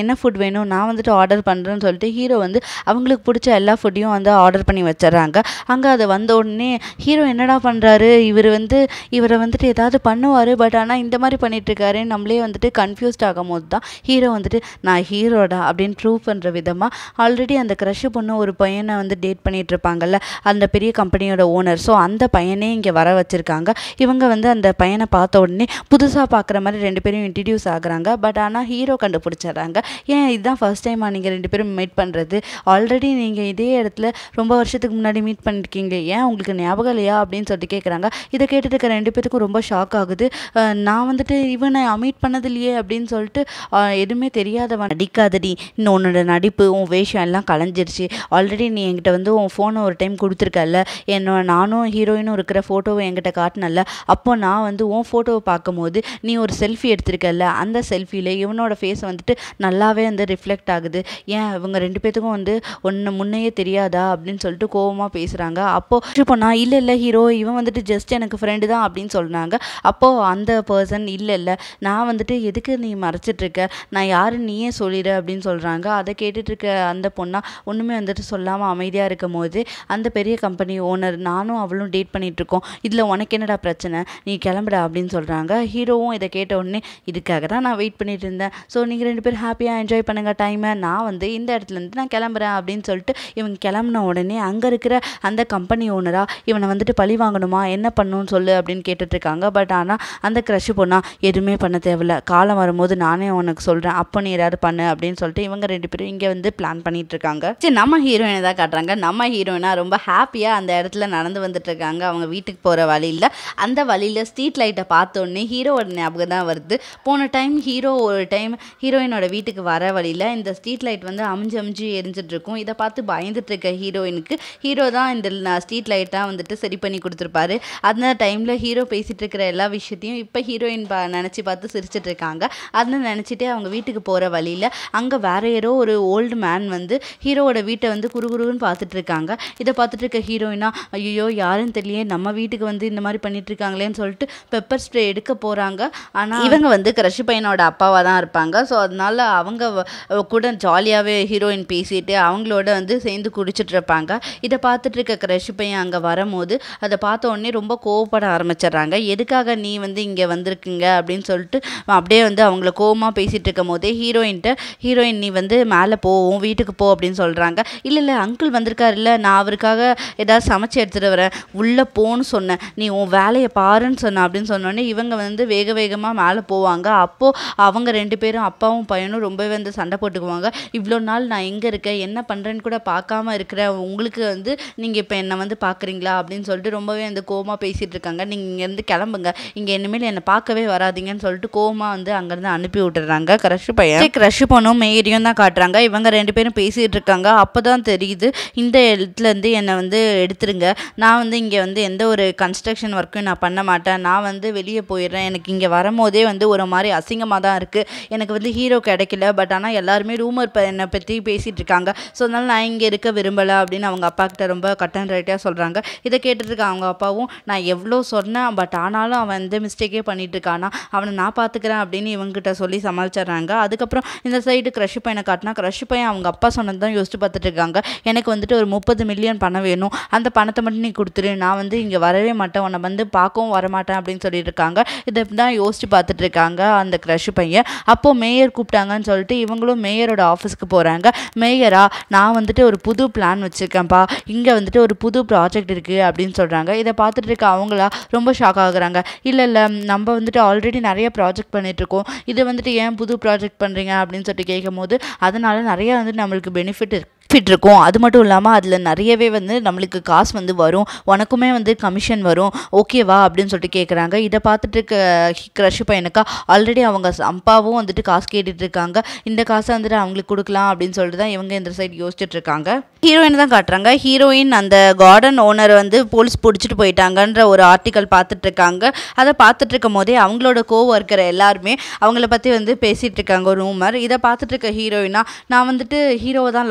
என்ன ஃபுட் வேணும் நான் வந்துட்டு ஆர்டர் பண்ணுறேன்னு சொல்லிட்டு ஹீரோ வந்து அவங்களுக்கு பிடிச்ச எல்லா ஃபுட்டையும் வந்து ஆர்டர் பண்ணி வச்சிடுறாங்க அங்கே அது வந்த உடனே ஹீரோ என்னடா பண்ணுறாரு இவர் வந்து இவரை வந்துட்டு ஏதாவது பண்ணுவார் பட் ஆனால் இந்த மாதிரி பண்ணிட்டு இருக்காரு நம்மளே வந்துட்டு கன்ஃபியூஸ்ட் ஆகும் போது தான் ஹீரோ வந்துட்டு நான் ஹீரோடா அப்படின்னு ப்ரூவ் பண்ணுற விதமாக ஆல்ரெடி அந்த க்ரஷ் பொண்ணு ஒரு பையனை வந்து டேட் பண்ணிட்டு இருப்பாங்கல்ல அந்த பெரிய கம்பெனியோட ஓனர் ஸோ அந்த பையனே இங்கே வர வச்சுருக்காங்க இவங்க வந்து அந்த பையனை பார்த்த உடனே புதுசாக பார்க்குற மாதிரி ரெண்டு பேரும் இன்ட்ரடியூஸ் ஆகுறாங்க பட் ஆனால் ஹீரோ கண்டுபிடிச்சிடுறாங்க ஏன் இதுதான் ஃபர்ஸ்ட் டைமாக நீங்கள் ரெண்டு பேரும் மீட் பண்ணுறது ஆல்ரெடி நீங்கள் இதே இடத்துல ரொம்ப வருஷத்துக்கு முன்னாடி மீட் பண்ணிருக்கீங்க ஏன் உங்களுக்கு ஞாபகம் இல்லையா அப்படின்னு சொல்லிட்டு கேட்குறாங்க இதை கேட்டுட்டு இருக்க ரெண்டு பேத்துக்கும் ரொம்ப ஷாக் ஆகுது அஹ் நான் வந்துட்டு இவனை மீட் பண்ணது இல்லையே அப்படின்னு சொல்லிட்டு அஹ் எதுவுமே தெரியாதவன் நடிக்காதடி இன்னும் உன்னோட நடிப்பு உன் வேஷம் எல்லாம் கலைஞ்சிருச்சு ஆல்ரெடி நீ என்கிட்ட வந்து உன் ஃபோனை ஒரு டைம் கொடுத்துருக்கல என்னோட நானும் ஹீரோயினும் இருக்கிற ஃபோட்டோவை என்கிட்ட காட்டினல அப்போ நான் வந்து உன் ஃபோட்டோவை பார்க்கும்போது நீ ஒரு செல்ஃபி எடுத்திருக்கல அந்த செல்ஃபியில் இவனோட ஃபேஸ் வந்துட்டு நல்லாவே வந்து ரிஃப்ளெக்ட் ஆகுது ஏன் இவங்க ரெண்டு பேத்துக்கும் வந்து ஒன்று முன்னையே தெரியாதா அப்படின்னு சொல்லிட்டு கோவமாக பேசுகிறாங்க அப்போது பொண்ணா இல்லை இல்லை ஹீரோ இவன் வந்துட்டு ஜஸ்ட் எனக்கு ஃப்ரெண்டு தான் அப்படின்னு சொன்னாங்க அப்போது அந்த பர்சன் இல்லை இல்லை நான் வந்துட்டு எதுக்கு நீ மறைச்சிட்டு இருக்க நான் யாரு நீயே சொல்லிடு அப்படின்னு சொல்கிறாங்க அதை கேட்டுட்டு இருக்க அந்த பொண்ணா ஒன்றுமே வந்துட்டு சொல்லாமல் அமைதியாக இருக்கும் போது அந்த பெரிய கம்பெனி ஓனர் நானும் அவளும் டேட் பண்ணிட்டு இருக்கோம் இதில் உனக்கு என்னடா பிரச்சனை நீ கிளம்புடா அப்படின்னு சொல்கிறாங்க ஹீரோவும் இதை கேட்ட உடனே இதுக்காக தான் நான் வெயிட் பண்ணிட்டு இருந்தேன் ஸோ நீங்கள் ரெண்டு பேரும் ஹாப்பியாக என்ஜாய் பண்ணுங்க டைமை நான் வந்து இந்த இடத்துலேருந்து நான் கிளம்புறேன் அப்படின்னு சொல்லிட்டு இவங்க கிளம்புன உடனே அங்கே இருக்கிற அந்த கம்பெனி ஓனரா இவனை வந்துட்டு பழி வாங்கணுமா என்ன பண்ணணும்னு சொல்லு அப்படின்னு கேட்டுட்டு இருக்காங்க பட் ஆனால் அந்த க்ரஷ் பொண்ணா எதுவுமே பண்ண தேவையில்ல காலம் வரும்போது நானே உனக்கு சொல்கிறேன் அப்போ நீ ஏதாவது பண்ணு அப்படின்னு சொல்லிட்டு இவங்க ரெண்டு பேரும் இங்கே வந்து பிளான் பண்ணிட்டு இருக்காங்க சரி நம்ம ஹீரோயினை தான் காட்டுறாங்க நம்ம ஹீரோயினா ரொம்ப ஹாப்பியாக அந்த இடத்துல நடந்து வந்துட்டு இருக்காங்க அவங்க வீட்டுக்கு போகிற வழியில் அந்த வழியில் ஸ்ட்ரீட் லைட்டை பார்த்தோன்னே ஹீரோவோட ஞாபகம் தான் வருது போன டைம் ஹீரோ ஒரு டைம் ஹீரோயினோட வீட்டுக்கு வர வழியில் இந்த ஸ்ட்ரீட் லைட் வந்து அமிஞ்சு அமிஞ்சு எரிஞ்சிட்டு இருக்கும் இதை பார்த்து பயந்துட்டு இருக்க ஹீரோயினுக்கு ஹீரோ தான் இந்த ஸ்ட்ரீட் லைட்டாக வந்துட்டு சரி பண்ணி கொடுத்துருப்பாரு அந்த டைமில் ஹீரோ பேசிகிட்டு இருக்கிற எல்லா விஷயத்தையும் இப்போ ஹீரோயின் பா நினச்சி பார்த்து சிரிச்சிட்டு இருக்காங்க அதை நினச்சிட்டே அவங்க வீட்டுக்கு போகிற வழியில் அங்கே வேற யாரோ ஒரு ஓல்டு மேன் வந்து ஹீரோவோட வீட்டை வந்து குறுகுறுன்னு பார்த்துட்டு இருக்காங்க இதை பார்த்துட்டு இருக்க ஹீரோயினா ஐயோ யாருன்னு தெரியலையே நம்ம வீட்டுக்கு வந்து இந்த மாதிரி பண்ணிட்டு இருக்காங்களேன்னு சொல்லிட்டு பெப்பர் ஸ்ப்ரே எடுக்க போகிறாங்க ஆனால் இவங்க வந்து கிரஷ் பையனோட அப்பாவாக தான் இருப்பாங்க ஸோ அதனால அவங்க வ- கூட ஜாலியாகவே ஹீரோயின் பேசிட்டு அவங்களோட வந்து சேர்ந்து குடிச்சிட்டு இருப்பாங்க இதை பார்த்துட்டு இருக்க கிரஷ் பையன் அங்கே வரும்போது அதை பார்த்த உடனே ரொம்ப கோவப்பட ஆரம்பிச்சிடுறாங்க எதுக்காக நீ வந்து இங்கே வந்திருக்கீங்க அப்படின்னு சொல்லிட்டு அப்படியே வந்து அவங்கள கோவமாக பேசிட்டு இருக்கும் போதே ஹீரோயின்ட்ட ஹீரோயின் நீ வந்து மேலே போ உன் வீட்டுக்கு போ அப்படின்னு சொல்கிறாங்க இல்லை இல்லை அங்கிள் வந்திருக்காருல்ல நான் அவருக்காக ஏதாவது சமைச்சு எடுத்துகிட்டு வரேன் உள்ளே போன்னு சொன்னேன் நீ உன் வேலையை பாருன்னு சொன்ன அப்படின்னு சொன்னோடனே இவங்க வந்து வேக வேகமாக மேலே போவாங்க அப்போது அவங்க ரெண்டு பேரும் அப்பாவும் பையனும் ரொம்பவே வந்து சண்டை போட்டுக்குவாங்க இவ்வளோ நாள் நான் எங்கே இருக்கேன் என்ன பண்ணுறேன்னு கூட பார்க்காம இருக்கிற உங்களுக்கு வந்து நீங்கள் இப்போ என்னை வந்து பார்க்குறீங்களா அப்படின்னு சொல்லிட்டு ரொம்பவே வந்து கோவமாக பேசிகிட்டு இருக்காங்க நீங்கள் இங்கேருந்து கிளம்புங்க இங்கே இனிமேல் என்னை பார்க்கவே வராதீங்கன்னு சொல்லிட்டு கோவமாக வந்து அங்கேருந்து அனுப்பி விட்டுறாங்க க்ரஷ் பையன் க்ரஷ் பொண்ணும் மேரியும் தான் காட்டுறாங்க இவங்க ரெண்டு பேரும் பேசிகிட்டு இருக்காங்க அப்போ தான் தெரியுது இந்த இடத்துலேருந்து என்னை வந்து எடுத்துருங்க நான் வந்து இங்கே வந்து எந்த ஒரு கன்ஸ்ட்ரக்ஷன் ஒர்க்கும் நான் பண்ண மாட்டேன் நான் வந்து வெளியே போயிடுறேன் எனக்கு இங்கே வரும்போதே வந்து ஒரு மாதிரி அசிங்கமாக தான் இருக்குது எனக்கு வந்து ஹீரோ கிடைக்கல பட் ஆனால் எல்லாருமே ரூமர் என்னை பற்றி பேசிகிட்டு இருக்காங்க ஸோ அதனால நான் இங்கே இருக்க விரும்பலை அப்படின்னு அவங்க அப்பா கிட்ட ரொம்ப கட்டன் ரைட்டாக சொல்கிறாங்க இதை கேட்டுட்டு இருக்க அவங்க அப்பாவும் நான் எவ்வளோ சொன்னேன் பட் ஆனாலும் அவன் எந்த மிஸ்டேக்கே பண்ணிட்டு இருக்கானா அவனை நான் பார்த்துக்கிறேன் அப்படின்னு இவங்ககிட்ட சொல்லி சமாளிச்சிடுறாங்க அதுக்கப்புறம் இந்த சைடு க்ரஷ் பையனை காட்டினா க்ரஷ் பையன் அவங்க அப்பா சொன்னது தான் யோசிச்சு பார்த்துட்டு இருக்காங்க எனக்கு வந்துட்டு ஒரு முப்பது மில்லியன் பணம் வேணும் அந்த பணத்தை மட்டும் நீ கொடுத்துரு நான் வந்து இங்கே வரவே மாட்டேன் உன்னை வந்து பார்க்கவும் வரமாட்டேன் அப்படின்னு சொல்லிட்டு இருக்காங்க இதை தான் யோசிச்சு பார்த்துட்டு இருக்காங்க அந்த க்ரஷ் பையன் அப்போது மேயர் கூப்பிட்டாங்கன்னு சொல்லிட்டு இவங்களும் மேயரோட ஆஃபீஸ்க்கு போகிறாங்க மேயரா நான் வந்துட்டு ஒரு புது பிளான் வச்சுருக்கேன்ப்பா இங்கே வந்துட்டு ஒரு புது ப்ராஜெக்ட் இருக்குது அப்படின்னு சொல்கிறாங்க இதை பார்த்துட்டு இருக்க அவங்களா ரொம்ப ஷாக் ஆகுறாங்க இல்லை இல்லை நம்ம வந்துட்டு ஆல்ரெடி நிறைய ப்ராஜெக்ட் பண்ணிகிட்ருக்கோம் இது வந்துட்டு ஏன் புது ப்ராஜெக்ட் பண்ணுறீங்க அப்படின்னு சொல்லிட்டு கேட்கும்போது அதனால நிறைய வந்து நம்மளுக்கு பெனிஃபிட் இருக்கு பெனிஃபிட் இருக்கும் அது மட்டும் இல்லாமல் அதில் நிறையவே வந்து நம்மளுக்கு காசு வந்து வரும் உனக்குமே வந்து கமிஷன் வரும் ஓகேவா அப்படின்னு சொல்லிட்டு கேட்குறாங்க இதை பார்த்துட்டு இருக்க க்ரஷ் பையனுக்கா ஆல்ரெடி அவங்க ச- அப்பாவும் வந்துட்டு காசு கேட்டுட்டு இருக்காங்க இந்த காசை வந்துட்டு அவங்களுக்கு கொடுக்கலாம் அப்படின்னு சொல்லிட்டு தான் இவங்க இந்த சைடு யோசிச்சுட்டு இருக்காங்க ஹீரோயின் தான் காட்டுறாங்க ஹீரோயின் அந்த கார்டன் ஓனர் வந்து போலீஸ் பிடிச்சிட்டு போயிட்டாங்கன்ற ஒரு ஆர்டிக்கல் பார்த்துட்டு இருக்காங்க அதை பார்த்துட்டு இருக்கும் போதே அவங்களோட கோவம் இருக்கிற எல்லாருமே அவங்கள பற்றி வந்து பேசிகிட்டு இருக்காங்க ஒரு ரூமர் இதை பார்த்துட்டு இருக்க ஹீரோயினா நான் வந்துட்டு ஹீரோவை தான் லவ் பண்ணுறேன்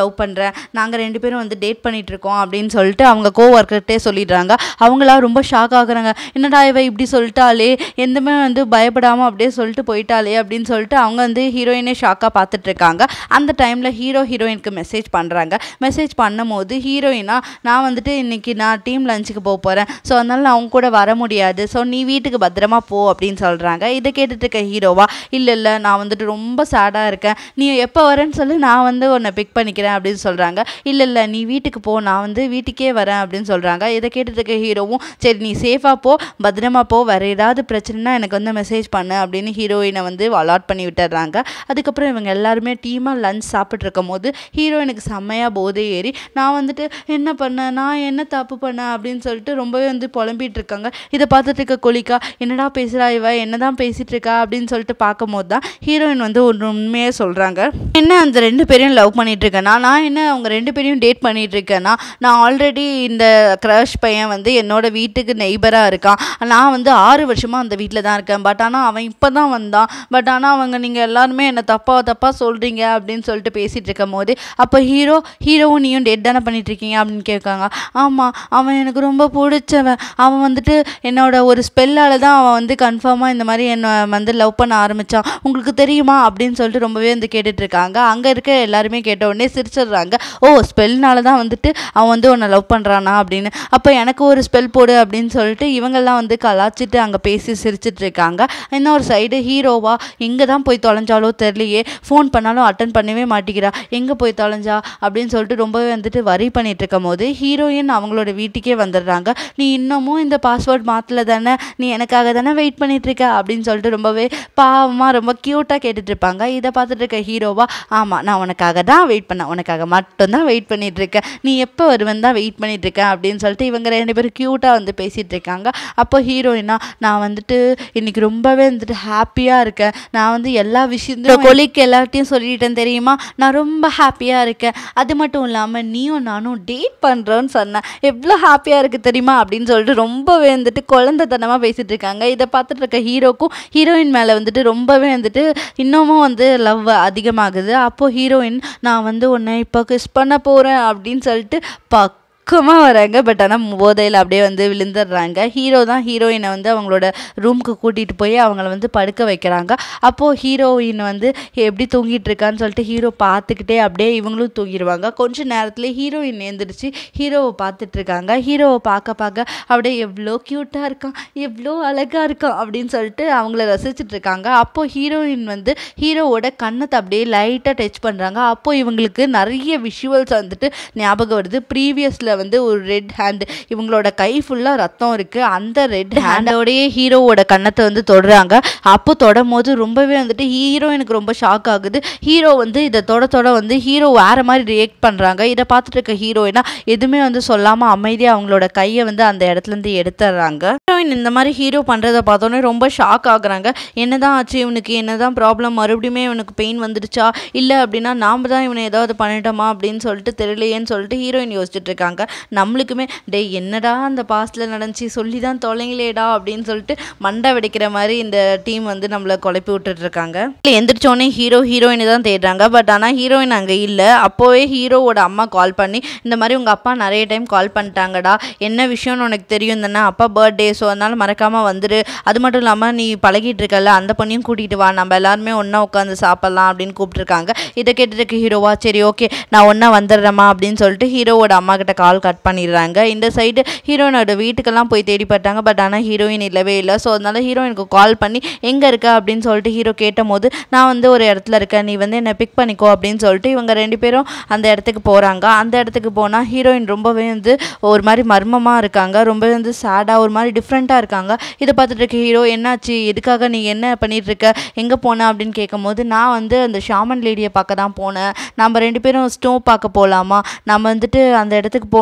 போகிறேன் நாங்கள் ரெண்டு பேரும் வந்து டேட் பண்ணிட்டு இருக்கோம் அப்படின்னு சொல்லிட்டு அவங்க கோ ஒர்க்கர்கிட்டே சொல்லிடுறாங்க அவங்களா ரொம்ப ஷாக் ஆகுறாங்க என்னடா இவ இப்படி சொல்லிட்டாலே எந்தமே வந்து பயப்படாமல் அப்படியே சொல்லிட்டு போயிட்டாலே அப்படின்னு சொல்லிட்டு அவங்க வந்து ஹீரோயினே ஷாக்காக பார்த்துட்டு இருக்காங்க அந்த டைமில் ஹீரோ ஹீரோயினுக்கு மெசேஜ் பண்ணுறாங்க மெசேஜ் பண்ணும்போது ஹீரோயினா நான் வந்துட்டு இன்னைக்கு நான் டீம் லஞ்சுக்கு போக போகிறேன் ஸோ அதனால நான் அவங்க கூட வர முடியாது ஸோ நீ வீட்டுக்கு பத்திரமா போ அப்படின்னு சொல்கிறாங்க இதை கேட்டுட்டு இருக்க ஹீரோவா இல்லை இல்லை நான் வந்துட்டு ரொம்ப சேடாக இருக்கேன் நீ எப்போ வரேன்னு சொல்லி நான் வந்து உன்னை பிக் பண்ணிக்கிறேன் அப்படின்னு சொல்கிறாங்க இல்லை இல்லை நீ வீட்டுக்கு போ நான் வந்து வீட்டுக்கே வரேன் அப்படின்னு சொல்கிறாங்க இதை கேட்டுட்டு இருக்க ஹீரோவும் சரி நீ சேஃபாக போ பத்திரமா போ வேறு ஏதாவது பிரச்சனைனா எனக்கு வந்து மெசேஜ் பண்ணு அப்படின்னு ஹீரோயினை வந்து அலாட் பண்ணி விட்டுறாங்க அதுக்கப்புறம் இவங்க எல்லாருமே டீமாக லஞ்ச் சாப்பிட்டு இருக்கும் போது ஹீரோயினுக்கு செம்மையாக போதை ஏறி நான் வந்துட்டு என்ன பண்ணேன் நான் என்ன தப்பு பண்ணேன் அப்படின்னு சொல்லிட்டு ரொம்பவே வந்து புலம்பிட்டு இருக்காங்க இதை பார்த்துட்டு இருக்க கொலிக்கா என்னடா பேசுகிறா இவ என்னதான் பேசிட்டு இருக்கா அப்படின்னு சொல்லிட்டு பார்க்கும்போது தான் ஹீரோயின் வந்து ஒரு உண்மையே சொல்கிறாங்க என்ன அந்த ரெண்டு பேரையும் லவ் பண்ணிட்டு இருக்கேன்னா நான் என்ன அவங்க ரெண்டு பேரையும் டேட் பண்ணிட்டு இருக்கேன்னா நான் ஆல்ரெடி இந்த க்ரஷ் பையன் வந்து என்னோட வீட்டுக்கு நெய்பராக இருக்கான் நான் வந்து ஆறு வருஷமாக அந்த வீட்டில் தான் இருக்கேன் பட் ஆனால் அவன் இப்போ தான் வந்தான் பட் ஆனால் அவங்க நீங்கள் எல்லாருமே என்னை தப்பாக தப்பாக சொல்கிறீங்க அப்படின்னு சொல்லிட்டு பேசிகிட்டு இருக்கும் போது அப்போ ஹீரோ ஹீரோவும் நீயும் டேட் தானே பண்ணிட்டு இருக்கீங்க அப்படின்னு கேட்காங்க ஆமாம் அவன் எனக்கு ரொம்ப பிடிச்சவன் அவன் வந்துட்டு என்னோட ஒரு ஸ்பெல்லால் தான் அவன் வந்து கன்ஃபார்மாக இந்த மாதிரி என்னை வந்து லவ் பண்ண ஆரம்பித்தான் உங்களுக்கு தெரியுமா அப்படின்னு சொல்லிட்டு ரொம்பவே வந்து கேட்டுட்டு இருக்காங்க அங்கே இருக்க எல்லாருமே கேட்ட உடனே சிரிச்சிடுறாங்க ஓ ஸ்பெல்னால தான் வந்துட்டு அவன் வந்து உன்னை லவ் பண்ணுறானா அப்படின்னு அப்போ எனக்கு ஒரு ஸ்பெல் போடு அப்படின்னு சொல்லிட்டு இவங்கெல்லாம் வந்து கலாச்சிட்டு அங்கே பேசி சிரிச்சிட்டு இருக்காங்க இன்னொரு சைடு ஹீரோவா எங்கே தான் போய் தொலைஞ்சாலோ தெரியலையே ஃபோன் பண்ணாலும் அட்டன் பண்ணவே மாட்டேங்கிறா எங்கே போய் தொலைஞ்சா அப்படின்னு சொல்லிட்டு ரொம்பவே வந்துட்டு வரி பண்ணிட்டு இருக்கும் போது ஹீரோயின் அவங்களோட வீட்டுக்கே வந்துடுறாங்க நீ இன்னமும் இந்த பாஸ்வேர்ட் மாற்றல தானே நீ எனக்காக தானே வெயிட் பண்ணிட்டு இருக்க அப்படின்னு சொல்லிட்டு ரொம்பவே பாவமாக ரொம்ப க்யூட்டாக கேட்டுட்டு இருப்பாங்க இதை பார்த்துட்டு இருக்க ஹீரோவா ஆமாம் நான் உனக்காக தான் வெயிட் பண்ணேன் உனக்காக மட்டும்தான் வெயிட் பண்ணிட்டு இருக்கேன் நீ எப்போ வருவேன் தான் வெயிட் பண்ணிட்டு இருக்கேன் அப்படின்னு சொல்லிட்டு இவங்க ரெண்டு பேரும் க்யூட்டாக வந்து பேசிட்டு இருக்காங்க அப்போ ஹீரோயினா நான் வந்துட்டு இன்னைக்கு ரொம்பவே வந்துட்டு ஹாப்பியாக இருக்கேன் நான் வந்து எல்லா விஷயத்தையும் கொலிக்கு எல்லார்ட்டையும் சொல்லிட்டேன் தெரியுமா நான் ரொம்ப ஹாப்பியாக இருக்கேன் அது மட்டும் இல்லாமல் நீயும் நானும் டேட் பண்ணுறோன்னு சொன்னேன் எவ்வளோ ஹாப்பியாக இருக்குது தெரியுமா அப்படின்னு சொல்லிட்டு ரொம்பவே வந்துட்டு குழந்தைத்தனமாக பேசிட்டு இருக்காங்க இதை பார்த்துட்டு இருக்க ஹீரோக்கும் ஹீரோயின் மேலே வந்துட்டு ரொம்பவே வந்துட்டு இன்னமும் வந்து லவ் அதிகமாகுது அப்போது ஹீரோயின் நான் வந்து உன்னை இப்போ கிஸ் பண்ண போகிறேன் அப்படின்னு சொல்லிட்டு பக் பக்கமாக வராங்க பட் ஆனால் போதையில் அப்படியே வந்து விழுந்துடுறாங்க ஹீரோ தான் ஹீரோயினை வந்து அவங்களோட ரூமுக்கு கூட்டிகிட்டு போய் அவங்கள வந்து படுக்க வைக்கிறாங்க அப்போது ஹீரோயின் வந்து எப்படி தூங்கிட்டு இருக்கான்னு சொல்லிட்டு ஹீரோ பார்த்துக்கிட்டே அப்படியே இவங்களும் தூங்கிடுவாங்க கொஞ்ச நேரத்தில் ஹீரோயின் எழுந்திரிச்சு ஹீரோவை பார்த்துட்டு இருக்காங்க ஹீரோவை பார்க்க பார்க்க அப்படியே எவ்வளோ க்யூட்டாக இருக்கான் எவ்வளோ அழகாக இருக்கான் அப்படின்னு சொல்லிட்டு அவங்கள ரசிச்சுட்டு இருக்காங்க அப்போது ஹீரோயின் வந்து ஹீரோவோட கண்ணத்தை அப்படியே லைட்டாக டச் பண்ணுறாங்க அப்போது இவங்களுக்கு நிறைய விஷுவல்ஸ் வந்துட்டு ஞாபகம் வருது ப்ரீவியஸில் வந்து ஒரு ரெட் ஹேண்ட் இவங்களோட கை ஃபுல்லாக ரத்தம் இருக்குது அந்த ரெட் ஹேண்டோடையே ஹீரோவோட கன்னத்தை வந்து தொடுறாங்க அப்போ தொடும் போது ரொம்பவே வந்துட்டு ஹீரோயினுக்கு ரொம்ப ஷாக் ஆகுது ஹீரோ வந்து இதை தொட தொட வந்து ஹீரோ வேறு மாதிரி ரியாக்ட் பண்ணுறாங்க இதை பார்த்துட்டு இருக்க ஹீரோயினா எதுவுமே வந்து சொல்லாமல் அமைதியாக அவங்களோட கையை வந்து அந்த இடத்துலேருந்து எடுத்துடுறாங்க ஹீரோயின் இந்த மாதிரி ஹீரோ பண்ணுறதை பார்த்தோன்னே ரொம்ப ஷாக் ஆகுறாங்க என்னதான் ஆச்சு இவனுக்கு என்னதான் ப்ராப்ளம் மறுபடியுமே இவனுக்கு பெயின் வந்துடுச்சா இல்லை அப்படின்னா நாம் தான் இவனை ஏதாவது பண்ணிட்டோமா அப்படின்னு சொல்லிட்டு தெரியலையேன்னு சொல்லிட்டு ஹீரோயின் யோசிச்சுட்டு இருக்காங்க நம்மளுக்குமே டேய் என்னடா அந்த பாஸ்டில் நடந்துச்சு சொல்லி தான் தொலைங்களேடா அப்படின்னு சொல்லிட்டு மண்டை வெடிக்கிற மாதிரி இந்த டீம் வந்து நம்மளை குழப்பி விட்டுட்டு இருக்காங்க எந்திரிச்சோடனே ஹீரோ ஹீரோயினை தான் தேடுறாங்க பட் ஆனால் ஹீரோயின் அங்கே இல்லை அப்போவே ஹீரோவோட அம்மா கால் பண்ணி இந்த மாதிரி உங்கள் அப்பா நிறைய டைம் கால் பண்ணிட்டாங்கடா என்ன விஷயம்னு உனக்கு தெரியும் தானே அப்பா பர்த்டே ஸோ அதனால் மறக்காமல் வந்துரு அது மட்டும் இல்லாமல் நீ பழகிட்டு இருக்கல அந்த பொண்ணையும் கூட்டிகிட்டு வா நம்ம எல்லாருமே ஒன்றா உட்காந்து சாப்பிட்லாம் அப்படின்னு கூப்பிட்டுருக்காங்க இதை கேட்டுட்டு ஹீரோவா சரி ஓகே நான் ஒன்றா வந்துடுறேம்மா அப்படின்னு சொல்லிட்டு ஹீரோவோட அம்மா கிட்ட கால் கட் பண்ணிடுறாங்க இந்த சைடு ஹீரோயினோட வீட்டுக்கெல்லாம் போய் தேடி பார்த்தாங்க பட் ஆனால் ஹீரோயின் இல்லவே இல்லை ஸோ அதனால ஹீரோயினுக்கு கால் பண்ணி எங்கே இருக்க அப்படின்னு சொல்லிட்டு ஹீரோ கேட்டபோது நான் வந்து ஒரு இடத்துல இருக்கேன் நீ வந்து என்னை பிக் பண்ணிக்கோ அப்படின்னு சொல்லிட்டு இவங்க ரெண்டு பேரும் அந்த இடத்துக்கு போகிறாங்க அந்த இடத்துக்கு போனால் ஹீரோயின் ரொம்பவே வந்து ஒரு மாதிரி மர்மமாக இருக்காங்க ரொம்பவே வந்து சேடாக ஒரு மாதிரி டிஃப்ரெண்ட்டாக இருக்காங்க இதை பார்த்துட்டு இருக்க ஹீரோ என்னாச்சு எதுக்காக நீ என்ன பண்ணிட்டு இருக்க எங்கே போன அப்படின்னு கேட்கும்போது நான் வந்து அந்த ஷாமன் லேடியை பார்க்க தான் போனேன் நம்ம ரெண்டு பேரும் ஸ்டோ பார்க்க போகலாமா நம்ம வந்துட்டு அந்த இடத்துக்கு போன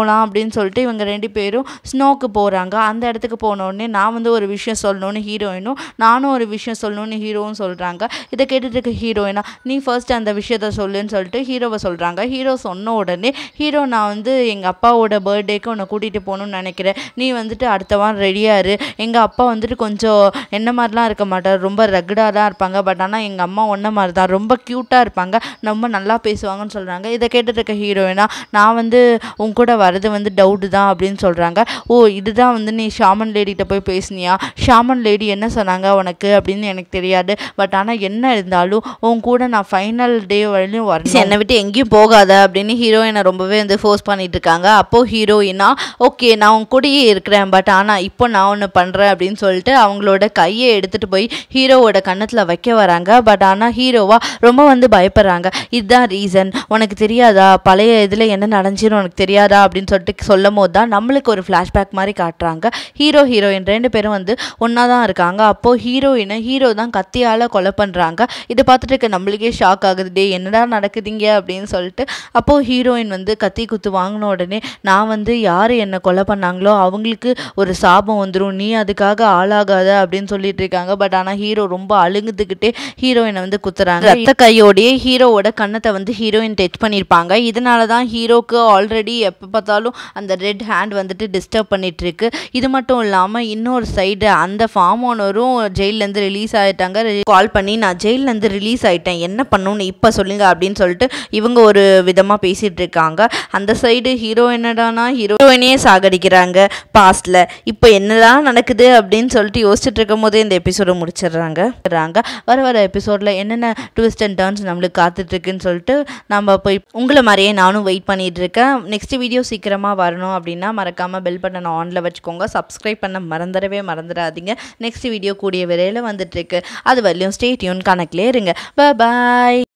போகலாம் அப்படின்னு சொல்லிட்டு இவங்க ரெண்டு பேரும் ஸ்னோக்கு போகிறாங்க அந்த இடத்துக்கு போன உடனே நான் வந்து ஒரு விஷயம் சொல்லணும்னு ஹீரோயினும் நானும் ஒரு விஷயம் சொல்லணும்னு ஹீரோவும் சொல்கிறாங்க இதை கேட்டுட்டு இருக்க ஹீரோயினா நீ ஃபர்ஸ்ட் அந்த விஷயத்த சொல்லுன்னு சொல்லிட்டு ஹீரோவை சொல்கிறாங்க ஹீரோ சொன்ன உடனே ஹீரோ நான் வந்து எங்கள் அப்பாவோட பர்த்டேக்கு உன்னை கூட்டிகிட்டு போகணும்னு நினைக்கிறேன் நீ வந்துட்டு அடுத்த வாரம் ரெடியாக இரு எங்கள் அப்பா வந்துட்டு கொஞ்சம் என்ன மாதிரிலாம் இருக்க மாட்டார் ரொம்ப ரகுடாக தான் இருப்பாங்க பட் ஆனால் எங்கள் அம்மா ஒன்றை மாதிரி தான் ரொம்ப க்யூட்டாக இருப்பாங்க ரொம்ப நல்லா பேசுவாங்கன்னு சொல்கிறாங்க இதை கேட்டுட்டு இருக்க ஹீரோயினா நான் வந்து உன் கூட வரது வந்து டவுட்டு தான் அப்படின்னு சொல்கிறாங்க ஓ இதுதான் வந்து நீ ஷாமன் லேடிகிட்ட போய் பேசுனியா ஷாமன் லேடி என்ன சொன்னாங்க உனக்கு அப்படின்னு எனக்கு தெரியாது பட் ஆனால் என்ன இருந்தாலும் உன் கூட நான் ஃபைனல் டே வரையிலும் வரணும் என்னை விட்டு எங்கேயும் போகாத அப்படின்னு ஹீரோயினை ரொம்பவே வந்து ஃபோர்ஸ் பண்ணிட்டு இருக்காங்க அப்போது ஹீரோயினா ஓகே நான் உன் கூடயே இருக்கிறேன் பட் ஆனால் இப்போ நான் ஒன்று பண்ணுறேன் அப்படின்னு சொல்லிட்டு அவங்களோட கையை எடுத்துகிட்டு போய் ஹீரோவோட கன்னத்தில் வைக்க வராங்க பட் ஆனால் ஹீரோவா ரொம்ப வந்து பயப்படுறாங்க இதுதான் ரீசன் உனக்கு தெரியாதா பழைய இதில் என்ன நடந்துச்சுன்னு உனக்கு தெரியாதா அப்படின்னு சொல்லிட்டு சொல்லும் போது தான் நம்மளுக்கு ஒரு ஃப்ளாஷ்பேக் மாதிரி காட்டுறாங்க ஹீரோ ஹீரோயின் ரெண்டு பேரும் வந்து ஒன்றா தான் இருக்காங்க அப்போது ஹீரோயினை ஹீரோ தான் கத்தியால் கொலை பண்ணுறாங்க இதை பார்த்துட்டு இருக்க நம்மளுக்கே ஷாக் ஆகுது டே என்னடா நடக்குதுங்க அப்படின்னு சொல்லிட்டு அப்போது ஹீரோயின் வந்து கத்தி குத்து வாங்கின உடனே நான் வந்து யார் என்னை கொலை பண்ணாங்களோ அவங்களுக்கு ஒரு சாபம் வந்துடும் நீ அதுக்காக ஆளாகாத அப்படின்னு சொல்லிட்டு இருக்காங்க பட் ஆனால் ஹீரோ ரொம்ப அழுங்குதுக்கிட்டே ஹீரோயினை வந்து குத்துறாங்க ரத்த கையோடையே ஹீரோவோட கன்னத்தை வந்து ஹீரோயின் டச் பண்ணியிருப்பாங்க இதனால தான் ஹீரோக்கு ஆல்ரெடி எப்போ பார்த்தாலும் அந்த ரெட் ஹேண்ட் வந்துட்டு டிஸ்டர்ப் பண்ணிட்டு இருக்கு இது மட்டும் இல்லாமல் இன்னொரு சைடு அந்த ஃபார்ம் ஓனரும் ஜெயிலேருந்து ரிலீஸ் ஆகிட்டாங்க கால் பண்ணி நான் ஜெயிலேருந்து ரிலீஸ் ஆகிட்டேன் என்ன பண்ணணும்னு இப்போ சொல்லுங்க அப்படின்னு சொல்லிட்டு இவங்க ஒரு விதமாக பேசிகிட்டு இருக்காங்க அந்த சைடு ஹீரோ என்னடானா ஹீரோயினையே சாகடிக்கிறாங்க பாஸ்டில் இப்போ என்னதான் நடக்குது அப்படின்னு சொல்லிட்டு யோசிச்சுட்டு இருக்கும் போதே இந்த எபிசோடை முடிச்சிடுறாங்க றாங்க. வர வர எபிசோடில் என்னென்ன ட்விஸ்ட் அண்ட் டர்ன்ஸ் நம்மளுக்கு காத்துட்ருக்குன்னு சொல்லிட்டு நம்ம போய் உங்களை மாதிரியே நானும் வெயிட் பண்ணிட்டு இருக்கேன் நெக்ஸ்ட் வீடியோ சீக்கிரமாக வரணும் அப்படின்னா மறக்காமல் பெல் பட்டன் ஆனில் வச்சுக்கோங்க சப்ஸ்கிரைப் பண்ண மறந்துடவே மறந்துடாதீங்க நெக்ஸ்ட் வீடியோ கூடிய விரைவில் வந்துட்டுருக்கு அது வரலையும் ஸ்டே டியூன் கணக்கிலே இருங்க பாய்